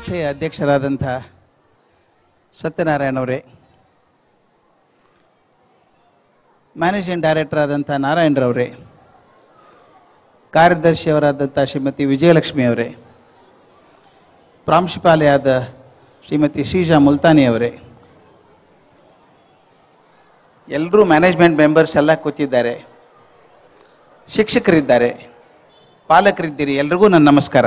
ಸಂಸ್ಥೆಯ ಅಧ್ಯಕ್ಷರಾದಂಥ ಸತ್ಯನಾರಾಯಣ ಅವರೇ ಮ್ಯಾನೇಜಿಂಗ್ ಡೈರೆಕ್ಟರ್ ಆದಂಥ ನಾರಾಯಣರವರೇ ಕಾರ್ಯದರ್ಶಿಯವರಾದಂಥ ಶ್ರೀಮತಿ ವಿಜಯಲಕ್ಷ್ಮಿ ಅವರೇ ಪ್ರಾಂಶುಪಾಲೆಯಾದ ಶ್ರೀಮತಿ ಶ್ರೀಜಾ ಮುಲ್ತಾನಿ ಅವರೇ ಎಲ್ಲರೂ ಮ್ಯಾನೇಜ್ಮೆಂಟ್ ಮೆಂಬರ್ಸ್ ಎಲ್ಲ ಕೂತಿದ್ದಾರೆ ಶಿಕ್ಷಕರಿದ್ದಾರೆ ಪಾಲಕರಿದ್ದೀರಿ ಎಲ್ರಿಗೂ ನನ್ನ ನಮಸ್ಕಾರ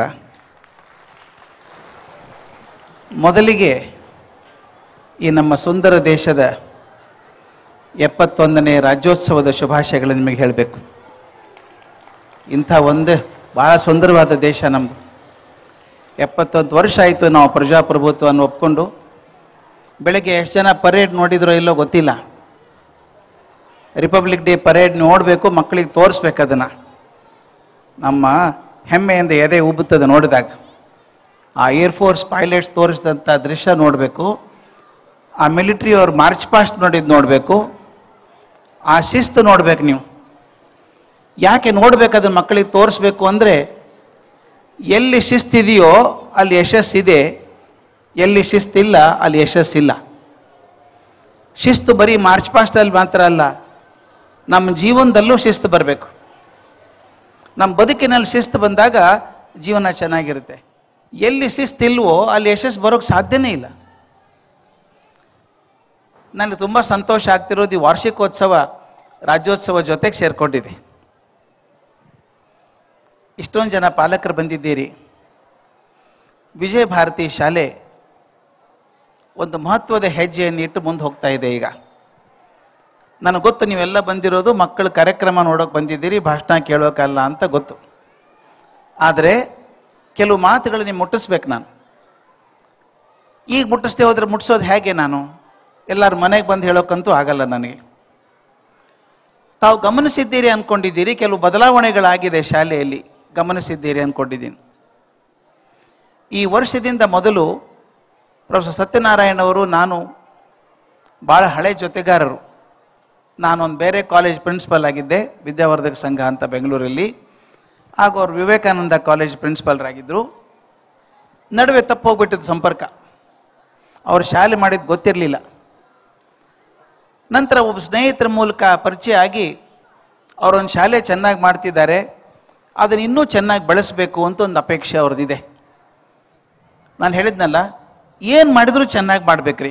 ಮೊದಲಿಗೆ ಈ ನಮ್ಮ ಸುಂದರ ದೇಶದ ಎಪ್ಪತ್ತೊಂದನೇ ರಾಜ್ಯೋತ್ಸವದ ಶುಭಾಶಯಗಳನ್ನು ನಿಮಗೆ ಹೇಳಬೇಕು ಇಂಥ ಒಂದು ಭಾಳ ಸುಂದರವಾದ ದೇಶ ನಮ್ಮದು ಎಪ್ಪತ್ತೊಂದು ವರ್ಷ ಆಯಿತು ನಾವು ಪ್ರಜಾಪ್ರಭುತ್ವವನ್ನು ಒಪ್ಕೊಂಡು ಬೆಳಗ್ಗೆ ಎಷ್ಟು ಜನ ಪರೇಡ್ ನೋಡಿದ್ರೋ ಇಲ್ಲೋ ಗೊತ್ತಿಲ್ಲ ರಿಪಬ್ಲಿಕ್ ಡೇ ಪರೇಡ್ ನೋಡಬೇಕು ಮಕ್ಕಳಿಗೆ ತೋರಿಸ್ಬೇಕು ಅದನ್ನು ನಮ್ಮ ಹೆಮ್ಮೆಯಿಂದ ಎದೆ ಉಬ್ಬುತ್ತದೆ ನೋಡಿದಾಗ ಆ ಏರ್ಫೋರ್ಸ್ ಪೈಲಟ್ಸ್ ತೋರಿಸಿದಂಥ ದೃಶ್ಯ ನೋಡಬೇಕು ಆ ಮಿಲಿಟ್ರಿ ಅವ್ರ ಮಾರ್ಚ್ ಪಾಸ್ಟ್ ನೋಡಿದ್ದು ನೋಡಬೇಕು ಆ ಶಿಸ್ತು ನೋಡ್ಬೇಕು ನೀವು ಯಾಕೆ ನೋಡ್ಬೇಕು ಅದನ್ನ ಮಕ್ಕಳಿಗೆ ತೋರಿಸ್ಬೇಕು ಅಂದರೆ ಎಲ್ಲಿ ಶಿಸ್ತಿದೆಯೋ ಅಲ್ಲಿ ಯಶಸ್ಸಿದೆ ಎಲ್ಲಿ ಶಿಸ್ತಿಲ್ಲ ಅಲ್ಲಿ ಯಶಸ್ಸಿಲ್ಲ ಶಿಸ್ತು ಬರೀ ಮಾರ್ಚ್ ಪಾಸ್ಟಲ್ಲಿ ಮಾತ್ರ ಅಲ್ಲ ನಮ್ಮ ಜೀವನದಲ್ಲೂ ಶಿಸ್ತು ಬರಬೇಕು ನಮ್ಮ ಬದುಕಿನಲ್ಲಿ ಶಿಸ್ತು ಬಂದಾಗ ಜೀವನ ಚೆನ್ನಾಗಿರುತ್ತೆ ಎಲ್ಲಿ ಶಿಸ್ತಿಲ್ವೋ ಅಲ್ಲಿ ಯಶಸ್ಸು ಬರೋಕ್ಕೆ ಸಾಧ್ಯನೇ ಇಲ್ಲ ನನಗೆ ತುಂಬ ಸಂತೋಷ ಆಗ್ತಿರೋದು ಈ ವಾರ್ಷಿಕೋತ್ಸವ ರಾಜ್ಯೋತ್ಸವ ಜೊತೆಗೆ ಸೇರಿಕೊಂಡಿದೆ ಇಷ್ಟೊಂದು ಜನ ಪಾಲಕರು ಬಂದಿದ್ದೀರಿ ವಿಜಯ ಭಾರತಿ ಶಾಲೆ ಒಂದು ಮಹತ್ವದ ಹೆಜ್ಜೆಯನ್ನು ಇಟ್ಟು ಮುಂದೆ ಹೋಗ್ತಾ ಇದೆ ಈಗ ನನಗೆ ಗೊತ್ತು ನೀವೆಲ್ಲ ಬಂದಿರೋದು ಮಕ್ಕಳ ಕಾರ್ಯಕ್ರಮ ನೋಡೋಕೆ ಬಂದಿದ್ದೀರಿ ಭಾಷಣ ಕೇಳೋಕ್ಕಲ್ಲ ಅಂತ ಗೊತ್ತು ಆದರೆ ಕೆಲವು ಮಾತುಗಳು ನೀವು ಮುಟ್ಟಿಸ್ಬೇಕು ನಾನು ಈಗ ಮುಟ್ಟಿಸ್ದೆ ಹೋದ್ರೆ ಮುಟ್ಟಿಸೋದು ಹೇಗೆ ನಾನು ಎಲ್ಲರ ಮನೆಗೆ ಬಂದು ಹೇಳೋಕ್ಕಂತೂ ಆಗಲ್ಲ ನನಗೆ ತಾವು ಗಮನಿಸಿದ್ದೀರಿ ಅಂದ್ಕೊಂಡಿದ್ದೀರಿ ಕೆಲವು ಬದಲಾವಣೆಗಳಾಗಿದೆ ಶಾಲೆಯಲ್ಲಿ ಗಮನಿಸಿದ್ದೀರಿ ಅಂದ್ಕೊಂಡಿದ್ದೀನಿ ಈ ವರ್ಷದಿಂದ ಮೊದಲು ಪ್ರೊಫೆಸರ್ ಸತ್ಯನಾರಾಯಣ ಅವರು ನಾನು ಭಾಳ ಹಳೆ ಜೊತೆಗಾರರು ನಾನೊಂದು ಬೇರೆ ಕಾಲೇಜ್ ಪ್ರಿನ್ಸಿಪಲ್ ಆಗಿದ್ದೆ ವಿದ್ಯಾವರ್ಧಕ ಸಂಘ ಅಂತ ಬೆಂಗಳೂರಲ್ಲಿ ಹಾಗೂ ಅವರು ವಿವೇಕಾನಂದ ಕಾಲೇಜ್ ಪ್ರಿನ್ಸಿಪಲ್ರಾಗಿದ್ದರು ನಡುವೆ ತಪ್ಪು ಹೋಗ್ಬಿಟ್ಟಿದ್ದು ಸಂಪರ್ಕ ಅವ್ರು ಶಾಲೆ ಮಾಡಿದ್ದು ಗೊತ್ತಿರಲಿಲ್ಲ ನಂತರ ಒಬ್ಬ ಸ್ನೇಹಿತರ ಮೂಲಕ ಪರಿಚಯ ಆಗಿ ಅವರೊಂದು ಶಾಲೆ ಚೆನ್ನಾಗಿ ಮಾಡ್ತಿದ್ದಾರೆ ಅದನ್ನು ಇನ್ನೂ ಚೆನ್ನಾಗಿ ಬೆಳೆಸಬೇಕು ಅಂತ ಒಂದು ಅಪೇಕ್ಷೆ ಅವ್ರದ್ದಿದೆ ನಾನು ಹೇಳಿದ್ನಲ್ಲ ಏನು ಮಾಡಿದರೂ ಚೆನ್ನಾಗಿ ಮಾಡ್ಬೇಕ್ರಿ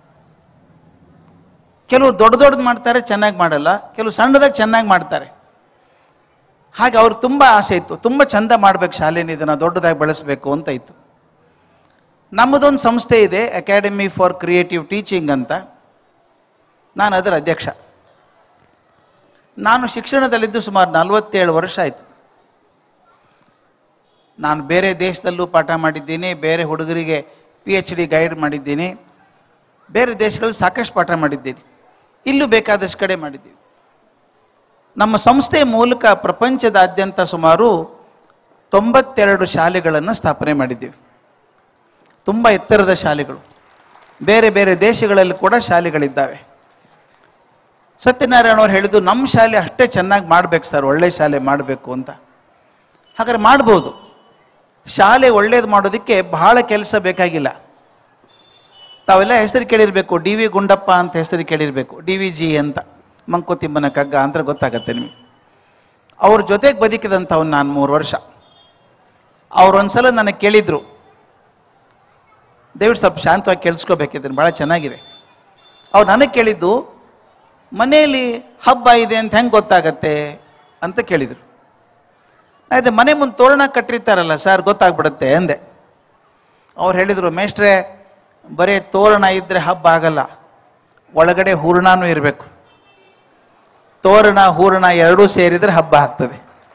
ಕೆಲವು ದೊಡ್ಡ ದೊಡ್ಡದು ಮಾಡ್ತಾರೆ ಚೆನ್ನಾಗಿ ಮಾಡಲ್ಲ ಕೆಲವು ಸಣ್ಣದಾಗಿ ಚೆನ್ನಾಗಿ ಮಾಡ್ತಾರೆ ಹಾಗೆ ಅವ್ರಿಗೆ ತುಂಬ ಆಸೆ ಇತ್ತು ತುಂಬ ಚಂದ ಮಾಡ್ಬೇಕು ಶಾಲೆನ ಇದನ್ನು ದೊಡ್ಡದಾಗಿ ಬೆಳೆಸಬೇಕು ಅಂತ ಇತ್ತು ನಮ್ಮದೊಂದು ಸಂಸ್ಥೆ ಇದೆ ಅಕಾಡೆಮಿ ಫಾರ್ ಕ್ರಿಯೇಟಿವ್ ಟೀಚಿಂಗ್ ಅಂತ ನಾನು ಅದರ ಅಧ್ಯಕ್ಷ ನಾನು ಶಿಕ್ಷಣದಲ್ಲಿದ್ದು ಸುಮಾರು ನಲವತ್ತೇಳು ವರ್ಷ ಆಯಿತು ನಾನು ಬೇರೆ ದೇಶದಲ್ಲೂ ಪಾಠ ಮಾಡಿದ್ದೀನಿ ಬೇರೆ ಹುಡುಗರಿಗೆ ಪಿ ಎಚ್ ಡಿ ಗೈಡ್ ಮಾಡಿದ್ದೀನಿ ಬೇರೆ ದೇಶಗಳಲ್ಲಿ ಸಾಕಷ್ಟು ಪಾಠ ಮಾಡಿದ್ದೀನಿ ಇಲ್ಲೂ ಬೇಕಾದಷ್ಟು ಕಡೆ ಮಾಡಿದ್ದೀವಿ ನಮ್ಮ ಸಂಸ್ಥೆಯ ಮೂಲಕ ಪ್ರಪಂಚದಾದ್ಯಂತ ಸುಮಾರು ತೊಂಬತ್ತೆರಡು ಶಾಲೆಗಳನ್ನು ಸ್ಥಾಪನೆ ಮಾಡಿದ್ದೀವಿ ತುಂಬ ಎತ್ತರದ ಶಾಲೆಗಳು ಬೇರೆ ಬೇರೆ ದೇಶಗಳಲ್ಲಿ ಕೂಡ ಶಾಲೆಗಳಿದ್ದಾವೆ ಸತ್ಯನಾರಾಯಣ ಅವ್ರು ಹೇಳಿದ್ದು ನಮ್ಮ ಶಾಲೆ ಅಷ್ಟೇ ಚೆನ್ನಾಗಿ ಮಾಡಬೇಕು ಸರ್ ಒಳ್ಳೆ ಶಾಲೆ ಮಾಡಬೇಕು ಅಂತ ಹಾಗಾದ್ರೆ ಮಾಡ್ಬೋದು ಶಾಲೆ ಒಳ್ಳೇದು ಮಾಡೋದಕ್ಕೆ ಬಹಳ ಕೆಲಸ ಬೇಕಾಗಿಲ್ಲ ತಾವೆಲ್ಲ ಹೆಸರು ಕೇಳಿರಬೇಕು ಡಿ ವಿ ಗುಂಡಪ್ಪ ಅಂತ ಹೆಸರು ಕೇಳಿರಬೇಕು ಡಿ ವಿ ಜಿ ಅಂತ ಮಂಕುತಿಮ್ಮನ ಕಗ್ಗ ಅಂತ ಗೊತ್ತಾಗತ್ತೆ ನಿಮಗೆ ಅವ್ರ ಜೊತೆಗೆ ಬದುಕಿದಂಥವ್ನು ನಾನು ಮೂರು ವರ್ಷ ಅವ್ರೊಂದ್ಸಲ ನನಗೆ ಕೇಳಿದರು ದಯವಿಟ್ಟು ಸ್ವಲ್ಪ ಶಾಂತವಾಗಿ ಕೇಳಿಸ್ಕೋಬೇಕಿದ್ದೀನಿ ಭಾಳ ಚೆನ್ನಾಗಿದೆ ಅವ್ರು ನನಗೆ ಕೇಳಿದ್ದು ಮನೆಯಲ್ಲಿ ಹಬ್ಬ ಇದೆ ಅಂತ ಹೆಂಗೆ ಗೊತ್ತಾಗತ್ತೆ ಅಂತ ಕೇಳಿದರು ಆಯ್ತು ಮನೆ ಮುಂದೆ ತೋರಣ ಕಟ್ಟಿರ್ತಾರಲ್ಲ ಸರ್ ಗೊತ್ತಾಗ್ಬಿಡುತ್ತೆ ಅಂದೆ ಅವ್ರು ಹೇಳಿದರು ಮೇಷ್ಟ್ರೆ ಬರೀ ತೋರಣ ಇದ್ದರೆ ಹಬ್ಬ ಆಗಲ್ಲ ಒಳಗಡೆ ಹೂರಣನೂ ಇರಬೇಕು ತೋರಣ ಹೂರಣ ಎರಡೂ ಸೇರಿದರೆ ಹಬ್ಬ ಆಗ್ತದೆ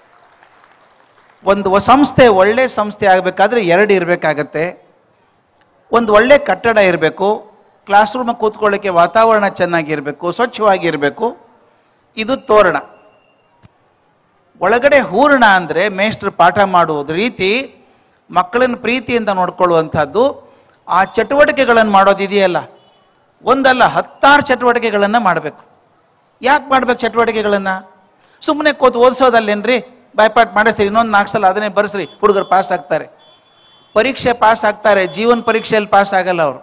ಒಂದು ಸಂಸ್ಥೆ ಒಳ್ಳೆ ಸಂಸ್ಥೆ ಆಗಬೇಕಾದ್ರೆ ಎರಡು ಇರಬೇಕಾಗತ್ತೆ ಒಂದು ಒಳ್ಳೆ ಕಟ್ಟಡ ಇರಬೇಕು ಕ್ಲಾಸ್ ರೂಮ್ ಕೂತ್ಕೊಳ್ಳೋಕ್ಕೆ ವಾತಾವರಣ ಚೆನ್ನಾಗಿರಬೇಕು ಸ್ವಚ್ಛವಾಗಿರಬೇಕು ಇದು ತೋರಣ ಒಳಗಡೆ ಹೂರಣ ಅಂದರೆ ಮೇಷ್ಟ್ರು ಪಾಠ ಮಾಡುವುದು ರೀತಿ ಮಕ್ಕಳನ್ನ ಪ್ರೀತಿಯಿಂದ ನೋಡ್ಕೊಳ್ಳುವಂಥದ್ದು ಆ ಚಟುವಟಿಕೆಗಳನ್ನು ಮಾಡೋದಿದೆಯಲ್ಲ ಒಂದಲ್ಲ ಹತ್ತಾರು ಚಟುವಟಿಕೆಗಳನ್ನು ಮಾಡಬೇಕು ಯಾಕೆ ಮಾಡ್ಬೇಕು ಚಟುವಟಿಕೆಗಳನ್ನು ಸುಮ್ಮನೆ ಕೂತು ಓದಿಸೋದಲ್ಲೇನ್ರಿ ಬಾಯ್ಪಾಟ್ ಮಾಡಿಸ್ರಿ ಇನ್ನೊಂದು ನಾಲ್ಕು ಸಲ ಅದನ್ನೇ ಬರೆಸ್ರಿ ಹುಡುಗರು ಪಾಸ್ ಆಗ್ತಾರೆ ಪರೀಕ್ಷೆ ಪಾಸ್ ಆಗ್ತಾರೆ ಜೀವನ ಪರೀಕ್ಷೆಯಲ್ಲಿ ಪಾಸ್ ಆಗಲ್ಲ ಅವರು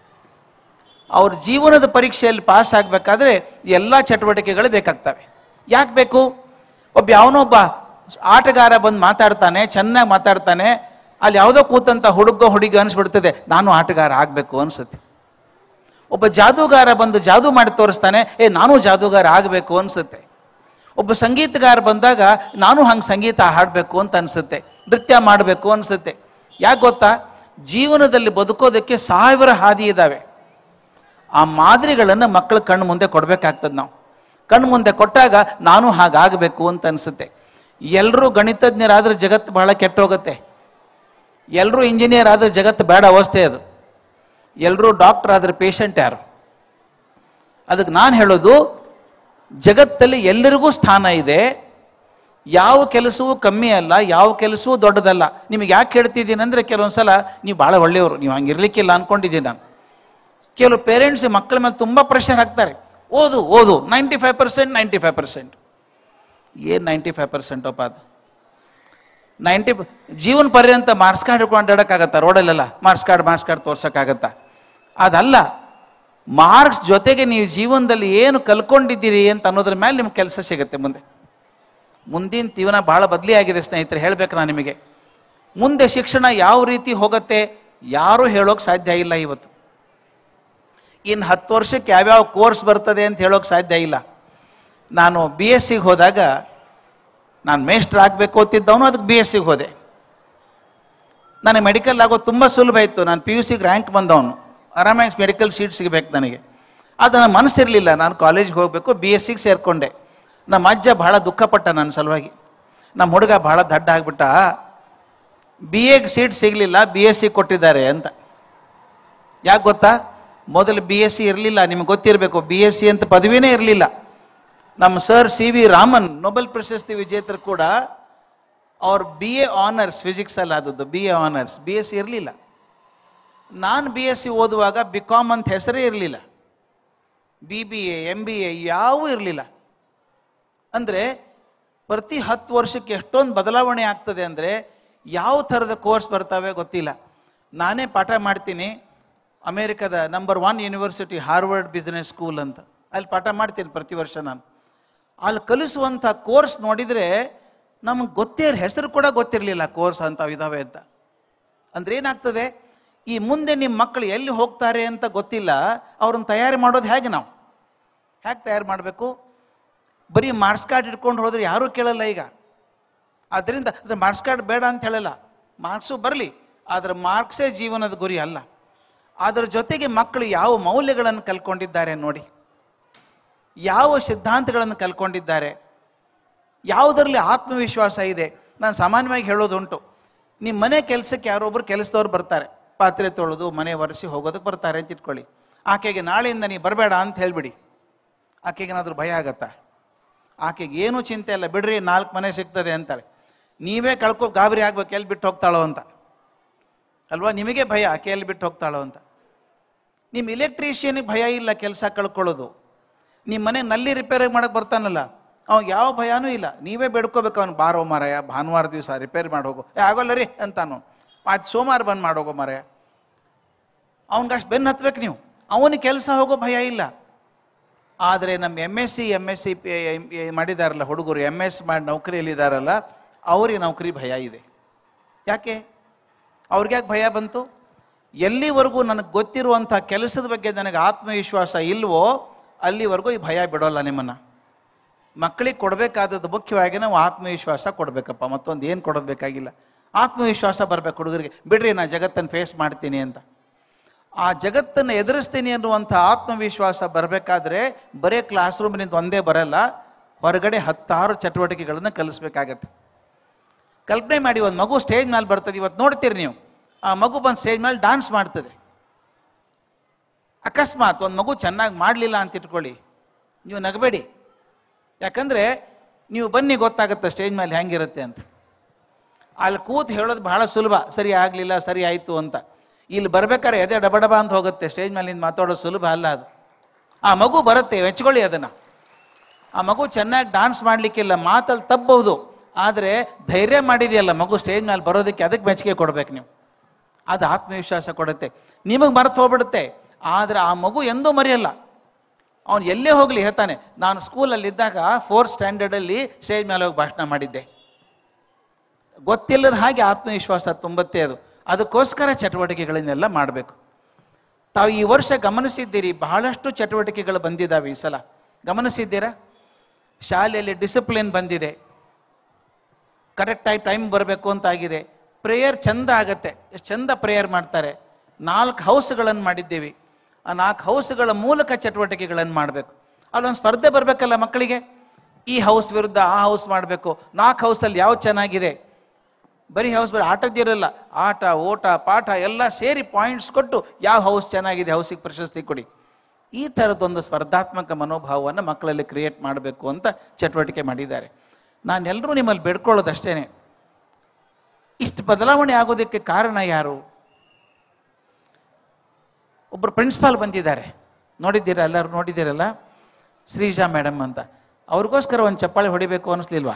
ಅವ್ರ ಜೀವನದ ಪರೀಕ್ಷೆಯಲ್ಲಿ ಪಾಸ್ ಆಗಬೇಕಾದ್ರೆ ಎಲ್ಲ ಚಟುವಟಿಕೆಗಳು ಬೇಕಾಗ್ತವೆ ಯಾಕೆ ಬೇಕು ಒಬ್ಬ ಯಾವನೊಬ್ಬ ಆಟಗಾರ ಬಂದು ಮಾತಾಡ್ತಾನೆ ಚೆನ್ನಾಗಿ ಮಾತಾಡ್ತಾನೆ ಅಲ್ಲಿ ಯಾವುದೋ ಕೂತಂತ ಹುಡುಗ ಹುಡುಗಿ ಅನಿಸ್ಬಿಡ್ತದೆ ನಾನು ಆಟಗಾರ ಆಗಬೇಕು ಅನ್ಸುತ್ತೆ ಒಬ್ಬ ಜಾದೂಗಾರ ಬಂದು ಜಾದೂ ಮಾಡಿ ತೋರಿಸ್ತಾನೆ ಏ ನಾನು ಜಾದೂಗಾರ ಆಗಬೇಕು ಅನ್ಸುತ್ತೆ ಒಬ್ಬ ಸಂಗೀತಗಾರ ಬಂದಾಗ ನಾನು ಹಂಗೆ ಸಂಗೀತ ಹಾಡಬೇಕು ಅಂತ ಅನಿಸುತ್ತೆ ನೃತ್ಯ ಮಾಡಬೇಕು ಅನಿಸುತ್ತೆ ಯಾಕೆ ಗೊತ್ತಾ ಜೀವನದಲ್ಲಿ ಬದುಕೋದಕ್ಕೆ ಸಾವಿರ ಹಾದಿ ಇದ್ದಾವೆ ಆ ಮಾದರಿಗಳನ್ನು ಮಕ್ಕಳ ಕಣ್ಣು ಮುಂದೆ ಕೊಡಬೇಕಾಗ್ತದೆ ನಾವು ಕಣ್ಣು ಮುಂದೆ ಕೊಟ್ಟಾಗ ನಾನು ಹಾಗಾಗಬೇಕು ಅಂತ ಅನಿಸುತ್ತೆ ಎಲ್ಲರೂ ಗಣಿತಜ್ಞರಾದ್ರೆ ಜಗತ್ತು ಬಹಳ ಕೆಟ್ಟೋಗುತ್ತೆ ಎಲ್ಲರೂ ಇಂಜಿನಿಯರ್ ಆದರೆ ಜಗತ್ತು ಬೇಡ ಅವಸ್ಥೆ ಅದು ಎಲ್ಲರೂ ಡಾಕ್ಟರ್ ಆದರೆ ಪೇಷಂಟ್ ಯಾರು ಅದಕ್ಕೆ ನಾನು ಹೇಳೋದು ಜಗತ್ತಲ್ಲಿ ಎಲ್ಲರಿಗೂ ಸ್ಥಾನ ಇದೆ ಯಾವ ಕೆಲಸವೂ ಕಮ್ಮಿ ಅಲ್ಲ ಯಾವ ಕೆಲಸವೂ ದೊಡ್ಡದಲ್ಲ ನಿಮಗೆ ಯಾಕೆ ಹೇಳ್ತಿದ್ದೀನಿ ಅಂದರೆ ಕೆಲವೊಂದು ಸಲ ನೀವು ಭಾಳ ಒಳ್ಳೆಯವರು ನೀವು ಹಂಗಿರ್ಲಿಕ್ಕಿಲ್ಲ ಅಂದ್ಕೊಂಡಿದ್ದೀನಿ ನಾನು ಕೆಲವು ಪೇರೆಂಟ್ಸ್ ಮಕ್ಕಳ ಮೇಲೆ ತುಂಬ ಪ್ರೆಷರ್ ಹಾಕ್ತಾರೆ ಓದು ಓದು ninety five percent ninety five percent ಏನು ನೈಂಟಿ ಫೈವ್ ಪರ್ಸೆಂಟ್ ಅಪ್ಪ ಅದು ನೈಂಟಿ ಜೀವನ ಪರ್ಯಂತ ಮಾರ್ಕ್ಸ್ ಕಾರ್ಡ್ ಹಿಡ್ಕೊಂಡು ಅಡ್ಡಾಡಕ್ಕಾಗತ್ತಾ ರೋಡಲ್ಲೆಲ್ಲ ಮಾರ್ಕ್ಸ್ ಕಾರ್ಡ್ ಮಾರ್ಕ್ಸ್ ಕಾರ್ಡ್ ತೋರ್ಸೋಕ್ಕಾಗತ್ತಾ ಅದಲ್ಲ ಮಾರ್ಕ್ಸ್ ಜೊತೆಗೆ ನೀವು ಜೀವನದಲ್ಲಿ ಏನು ಕಲ್ಕೊಂಡಿದ್ದೀರಿ ಅಂತ ಅನ್ನೋದ್ರ ಮೇಲೆ ನಿಮ್ಗೆ ಕೆಲಸ ಸಿಗುತ್ತೆ ಮುಂದೆ ಮುಂದಿನ ಜೀವನ ಭಾಳ ಬದಲಿ ಆಗಿದೆ ಸ್ನೇಹಿತರೆ ಹೇಳ್ಬೇಕು ನಾನು ನಿಮಗೆ ಮುಂದೆ ಶಿಕ್ಷಣ ಯಾವ ರೀತಿ ಹೋಗುತ್ತೆ ಯಾರೂ ಹೇಳೋಕೆ ಸಾಧ್ಯ ಇಲ್ಲ ಇವತ್ತು ಇನ್ನು ಹತ್ತು ವರ್ಷಕ್ಕೆ ಯಾವ್ಯಾವ ಕೋರ್ಸ್ ಬರ್ತದೆ ಅಂತ ಹೇಳೋಕೆ ಸಾಧ್ಯ ಇಲ್ಲ ನಾನು ಬಿ ಎಸ್ ಸಿಗೆ ಹೋದಾಗ ನಾನು ಮೇಸ್ಟ್ರ್ ಆಗಬೇಕು ಅಂತಿದ್ದವನು ಅದಕ್ಕೆ ಬಿ ಎಸ್ ಸಿಗೆ ಹೋದೆ ನನಗೆ ಮೆಡಿಕಲ್ ಆಗೋದು ತುಂಬ ಸುಲಭ ಇತ್ತು ನಾನು ಪಿ ಯು ಸಿಗೆ ರ್ಯಾಂಕ್ ಬಂದವನು ಆರಾಮಾಗಿ ಮೆಡಿಕಲ್ ಸೀಟ್ ಸಿಗಬೇಕು ನನಗೆ ಅದು ನನ್ನ ಮನಸ್ಸಿರಲಿಲ್ಲ ನಾನು ಕಾಲೇಜ್ಗೆ ಹೋಗಬೇಕು ಬಿ ಎಸ್ ಸಿಗೆ ಸೇರಿಕೊಂಡೆ ನಮ್ಮ ಅಜ್ಜ ಭಾಳ ದುಃಖಪಟ್ಟ ನನ್ನ ಸಲುವಾಗಿ ನಮ್ಮ ಹುಡುಗ ಭಾಳ ದಡ್ಡ ಆಗಿಬಿಟ್ಟ ಬಿ ಎಗೆ ಸೀಟ್ ಸಿಗಲಿಲ್ಲ ಬಿ ಎಸ್ ಸಿ ಕೊಟ್ಟಿದ್ದಾರೆ ಅಂತ ಯಾಕೆ ಗೊತ್ತಾ ಮೊದಲು ಬಿ ಎಸ್ ಸಿ ಇರಲಿಲ್ಲ ನಿಮ್ಗೆ ಗೊತ್ತಿರಬೇಕು ಬಿ ಎಸ್ ಸಿ ಅಂತ ಪದವಿನೇ ಇರಲಿಲ್ಲ ನಮ್ಮ Sir C V Raman Nobel ಪ್ರಶಸ್ತಿ ವಿಜೇತರು ಕೂಡ ಅವ್ರ ಬಿ ಎ ಆನರ್ಸ್ ಫಿಸಿಕ್ಸಲ್ಲಿ ಆದದ್ದು B A honours B S C ಇರಲಿಲ್ಲ ನಾನು ಬಿ ಎಸ್ ಸಿ ಓದುವಾಗ ಬಿ ಕಾಮ್ ಅಂತ ಹೆಸರೇ ಇರಲಿಲ್ಲ B B A M B A ಯಾವೂ ಇರಲಿಲ್ಲ ಅಂದರೆ ಪ್ರತಿ ಹತ್ತು ವರ್ಷಕ್ಕೆ ಎಷ್ಟೊಂದು ಬದಲಾವಣೆ ಆಗ್ತದೆ ಅಂದರೆ ಯಾವ ಥರದ ಕೋರ್ಸ್ ಬರ್ತವೆ ಗೊತ್ತಿಲ್ಲ ನಾನೇ ಪಾಠ ಮಾಡ್ತೀನಿ ಅಮೇರಿಕದ number one university Harvard business school ಅಂತ ಅಲ್ಲಿ ಪಾಠ ಮಾಡ್ತೀನಿ ಪ್ರತಿ ವರ್ಷ ನಾನು ಅಲ್ಲಿ ಕಲಿಸುವಂಥ ಕೋರ್ಸ್ ನೋಡಿದರೆ ನಮಗೆ ಗೊತ್ತೇ ಹೆಸರು ಕೂಡ ಗೊತ್ತಿರಲಿಲ್ಲ ಕೋರ್ಸ್ ಅಂತ ಇದಾವೆ ಅಂತ ಅಂದ್ರೆ ಏನಾಗ್ತದೆ ಈ ಮುಂದೆ ನಿಮ್ಮ ಮಕ್ಕಳು ಎಲ್ಲಿ ಹೋಗ್ತಾರೆ ಅಂತ ಗೊತ್ತಿಲ್ಲ ಅವ್ರನ್ನ ತಯಾರಿ ಮಾಡೋದು ಹೇಗೆ ನಾವು ಹೇಗೆ ತಯಾರು ಮಾಡಬೇಕು ಬರೀ ಮಾರ್ಕ್ಸ್ ಕಾರ್ಡ್ ಇಟ್ಕೊಂಡು ಹೋದ್ರೆ ಯಾರೂ ಕೇಳಲ್ಲ ಈಗ ಆದ್ದರಿಂದ ಅದ್ರ ಮಾರ್ಕ್ಸ್ ಕಾರ್ಡ್ ಬೇಡ ಅಂತ ಹೇಳಲ್ಲ ಮಾರ್ಕ್ಸು ಬರಲಿ ಆದರೆ ಮಾರ್ಕ್ಸೇ ಜೀವನದ ಗುರಿ ಅಲ್ಲ ಅದರ ಜೊತೆಗೆ ಮಕ್ಕಳು ಯಾವ ಮೌಲ್ಯಗಳನ್ನು ಕಲ್ಕೊಂಡಿದ್ದಾರೆ ನೋಡಿ ಯಾವ ಸಿದ್ಧಾಂತಗಳನ್ನು ಕಲ್ಕೊಂಡಿದ್ದಾರೆ ಯಾವುದರಲ್ಲಿ ಆತ್ಮವಿಶ್ವಾಸ ಇದೆ ನಾನು ಸಾಮಾನ್ಯವಾಗಿ ಹೇಳೋದುಂಟು ನಿಮ್ಮ ಮನೆ ಕೆಲಸಕ್ಕೆ ಯಾರೊಬ್ಬರು ಕೆಲಸದವ್ರು ಬರ್ತಾರೆ ಪಾತ್ರೆ ತೊಳೆದು ಮನೆ ಒರೆಸಿ ಹೋಗೋದಕ್ಕೆ ಬರ್ತಾರೆ ಅಂತ ಇಟ್ಕೊಳ್ಳಿ ಆಕೆಗೆ ನಾಳೆಯಿಂದ ನೀವು ಬರಬೇಡ ಅಂತ ಹೇಳ್ಬಿಡಿ ಆಕೆಗೇನಾದ್ರೂ ಭಯ ಆಗತ್ತಾ ಆಕೆಗೆ ಏನೂ ಚಿಂತೆ ಇಲ್ಲ ಬಿಡ್ರಿ ನಾಲ್ಕು ಮನೆ ಸಿಗ್ತದೆ ಅಂತಾಳೆ ನೀವೇ ಕಳ್ಕೊ ಗಾಬರಿ ಆಗ್ಬೇಕು ಎಲ್ಲಿ ಬಿಟ್ಟು ಹೋಗ್ತಾಳೋ ಅಂತ ಅಲ್ವಾ ನಿಮಗೆ ಭಯ ಆಕೆ ಎಲ್ಲಿ ಬಿಟ್ಟು ಹೋಗ್ತಾಳೋ ಅಂತ ನಿಮ್ಮ ಇಲೆಕ್ಟ್ರಿಷಿಯನಿಗೆ ಭಯ ಇಲ್ಲ ಕೆಲಸ ಕಳ್ಕೊಳ್ಳೋದು ನಿಮ್ಮ ಮನೆ ನಲ್ಲಿ ರಿಪೇರಿ ಮಾಡಕ್ಕೆ ಬರ್ತಾನಲ್ಲ ಅವ್ನು ಯಾವ ಭಯನೂ ಇಲ್ಲ ನೀವೇ ಬೇಡ್ಕೋಬೇಕು ಅವ್ನು ಬಾರೋ ಮಾರಾಯ ಭಾನುವಾರ ದಿವಸ ರಿಪೇರಿ ಮಾಡಿ ಹೋಗು ಏ ಆಗೋಲ್ಲ ರೀ ಅಂತಾನು ಆಯ್ತು ಸೋಮವಾರ ಬಂದು ಮಾಡೋಗೋ ಮಾರಾಯ ಅವ್ನಿಗೆ ಅಷ್ಟು ಬೆನ್ನು ಹತ್ಬೇಕು ನೀವು ಅವನಿಗೆ ಕೆಲಸ ಹೋಗೋ ಭಯ ಇಲ್ಲ ಆದರೆ ನಮ್ಮ M S C M S C ಮಾಡಿದಾರಲ್ಲ ಹುಡುಗರು ಎಮ್ ಎಸ್ ಮಾಡಿ ನೌಕರಿಯಲ್ಲಿದ್ದಾರಲ್ಲ ಅವ್ರಿಗೆ ನೌಕರಿ ಭಯ ಇದೆ ಯಾಕೆ ಅವ್ರಿಗೆ ಯಾಕೆ ಭಯ ಬಂತು ಎಲ್ಲಿವರೆಗೂ ನನಗೆ ಗೊತ್ತಿರುವಂಥ ಕೆಲಸದ ಬಗ್ಗೆ ನನಗೆ ಆತ್ಮವಿಶ್ವಾಸ ಇಲ್ವೋ ಅಲ್ಲಿವರೆಗೂ ಈ ಭಯ ಬಿಡೋಲ್ಲ ನಿಮ್ಮನ್ನು ಮಕ್ಕಳಿಗೆ ಕೊಡಬೇಕಾದದ್ದು ಮುಖ್ಯವಾಗಿ ನಾವು ಆತ್ಮವಿಶ್ವಾಸ ಕೊಡಬೇಕಪ್ಪ ಮತ್ತೊಂದು ಏನು ಕೊಡೋದು ಬೇಕಾಗಿಲ್ಲ ಆತ್ಮವಿಶ್ವಾಸ ಬರಬೇಕು ಹುಡುಗರಿಗೆ ಬಿಡ್ರಿ ನಾನು ಜಗತ್ತನ್ನು ಫೇಸ್ ಮಾಡ್ತೀನಿ ಅಂತ ಆ ಜಗತ್ತನ್ನು ಎದುರಿಸ್ತೀನಿ ಅನ್ನುವಂಥ ಆತ್ಮವಿಶ್ವಾಸ ಬರಬೇಕಾದ್ರೆ ಬರೇ ಕ್ಲಾಸ್ ರೂಮ್ನಿಂದ ಒಂದೇ ಬರಲ್ಲ ಹೊರಗಡೆ ಹತ್ತಾರು ಚಟುವಟಿಕೆಗಳನ್ನು ಕಲಿಸ್ಬೇಕಾಗತ್ತೆ ಕಲ್ಪನೆ ಮಾಡಿ ಒಂದು ಮಗು ಸ್ಟೇಜ್ ಮೇಲೆ ಬರ್ತದೆ ಇವತ್ತು ನೋಡ್ತೀರಿ ನೀವು ಆ ಮಗು ಬಂದು ಸ್ಟೇಜ್ ಮೇಲೆ ಡಾನ್ಸ್ ಮಾಡ್ತದೆ ಅಕಸ್ಮಾತ್ ಒಂದು ಮಗು ಚೆನ್ನಾಗಿ ಮಾಡಲಿಲ್ಲ ಅಂತ ಇಟ್ಕೊಳ್ಳಿ ನೀವು ನಗಬೇಡಿ ಯಾಕಂದರೆ ನೀವು ಬನ್ನಿ ಗೊತ್ತಾಗುತ್ತೆ ಸ್ಟೇಜ್ ಮೇಲೆ ಹೆಂಗಿರುತ್ತೆ ಅಂತ ಅಲ್ಲಿ ಕೂತ್ ಹೇಳೋದು ಬಹಳ ಸುಲಭ ಸರಿ ಆಗಲಿಲ್ಲ ಸರಿ ಆಯಿತು ಅಂತ ಇಲ್ಲಿ ಬರ್ಬೇಕಾದ್ರೆ ಎದೆ ಡಬಡಬ ಅಂತ ಹೋಗುತ್ತೆ ಸ್ಟೇಜ್ ಮೇಲಿಂದ ಮಾತಾಡೋದು ಸುಲಭ ಅಲ್ಲ ಅದು ಆ ಮಗು ಬರುತ್ತೆ ಮೆಚ್ಕೊಳ್ಳಿ ಅದನ್ನು ಆ ಮಗು ಚೆನ್ನಾಗಿ ಡಾನ್ಸ್ ಮಾಡಲಿಕ್ಕಿಲ್ಲ ಮಾತಲ್ಲಿ ತಪ್ಪಬಹುದು ಆದರೆ ಧೈರ್ಯ ಮಾಡಿದೆಯಲ್ಲ ಮಗು ಸ್ಟೇಜ್ ಮೇಲೆ ಬರೋದಕ್ಕೆ ಅದಕ್ಕೆ ಮೆಚ್ಚುಗೆ ಕೊಡ್ಬೇಕು ನೀವು ಅದು ಆತ್ಮವಿಶ್ವಾಸ ಕೊಡುತ್ತೆ ನಿಮಗೆ ಮರೆತು ಹೋಗ್ಬಿಡುತ್ತೆ ಆದರೆ ಆ ಮಗು ಎಂದೂ ಮರೆಯಲ್ಲ ಅವನು ಎಲ್ಲೇ ಹೋಗಲಿ ಹೇಳ್ತಾನೆ ನಾನು ಸ್ಕೂಲಲ್ಲಿದ್ದಾಗ ಫೋರ್ತ್ ಸ್ಟ್ಯಾಂಡರ್ಡಲ್ಲಿ ಸ್ಟೇಜ್ ಮೇಲೆ ಹೋಗಿ ಭಾಷಣ ಮಾಡಿದ್ದೆ ಗೊತ್ತಿಲ್ಲದ ಹಾಗೆ ಆತ್ಮವಿಶ್ವಾಸ ತುಂಬತ್ತೆ ಅದು ಅದಕ್ಕೋಸ್ಕರ ಚಟುವಟಿಕೆಗಳನ್ನೆಲ್ಲ ಮಾಡಬೇಕು ತಾವು ಈ ವರ್ಷ ಗಮನಿಸಿದ್ದೀರಿ ಬಹಳಷ್ಟು ಚಟುವಟಿಕೆಗಳು ಬಂದಿದ್ದಾವೆ ಈ ಸಲ ಗಮನಿಸಿದ್ದೀರಾ ಶಾಲೆಯಲ್ಲಿ ಡಿಸಿಪ್ಲಿನ್ ಬಂದಿದೆ ಕರೆಕ್ಟಾಗಿ ಟೈಮ್ ಬರಬೇಕು ಅಂತ ಆಗಿದೆ ಪ್ರೇಯರ್ ಚಂದ ಆಗತ್ತೆ ಎಷ್ಟು ಚಂದ ಪ್ರೇಯರ್ ಮಾಡ್ತಾರೆ ನಾಲ್ಕು ಹೌಸ್ಗಳನ್ನು ಮಾಡಿದ್ದೀವಿ ಆ ನಾಲ್ಕು ಹೌಸ್ಗಳ ಮೂಲಕ ಚಟುವಟಿಕೆಗಳನ್ನು ಮಾಡಬೇಕು ಅಲ್ಲೊಂದು ಸ್ಪರ್ಧೆ ಬರಬೇಕಲ್ಲ ಮಕ್ಕಳಿಗೆ ಈ ಹೌಸ್ ವಿರುದ್ಧ ಆ ಹೌಸ್ ಮಾಡಬೇಕು ನಾಲ್ಕು ಹೌಸಲ್ಲಿ ಯಾವ್ದು ಚೆನ್ನಾಗಿದೆ ಬರೀ ಹೌಸ್ ಬರೀ ಆಟದ್ದಿರಲ್ಲ ಆಟ ಓಟ ಪಾಠ ಎಲ್ಲ ಸೇರಿ ಪಾಯಿಂಟ್ಸ್ ಕೊಟ್ಟು ಯಾವ ಹೌಸ್ ಚೆನ್ನಾಗಿದೆ ಹೌಸಿಗೆ ಪ್ರಶಸ್ತಿ ಕೊಡಿ ಈ ಥರದೊಂದು ಸ್ಪರ್ಧಾತ್ಮಕ ಮನೋಭಾವವನ್ನು ಮಕ್ಕಳಲ್ಲಿ ಕ್ರಿಯೇಟ್ ಮಾಡಬೇಕು ಅಂತ ಚಟುವಟಿಕೆ ಮಾಡಿದ್ದಾರೆ ನಾನೆಲ್ಲರೂ ನಿಮ್ಮಲ್ಲಿ ಬೇಡ್ಕೊಳ್ಳೋದಷ್ಟೇ ಇಷ್ಟು ಬದಲಾವಣೆ ಆಗೋದಕ್ಕೆ ಕಾರಣ ಯಾರು ಒಬ್ಬರು ಪ್ರಿನ್ಸಿಪಾಲ್ ಬಂದಿದ್ದಾರೆ ನೋಡಿದ್ದೀರಾ ಎಲ್ಲರೂ ನೋಡಿದ್ದೀರಲ್ಲ ಶ್ರೀಜಾ ಮೇಡಮ್ ಅಂತ ಅವ್ರಿಗೋಸ್ಕರ ಒಂದು ಚಪ್ಪಾಳೆ ಹೊಡಿಬೇಕು ಅನ್ನಿಸ್ಲಿಲ್ವಾ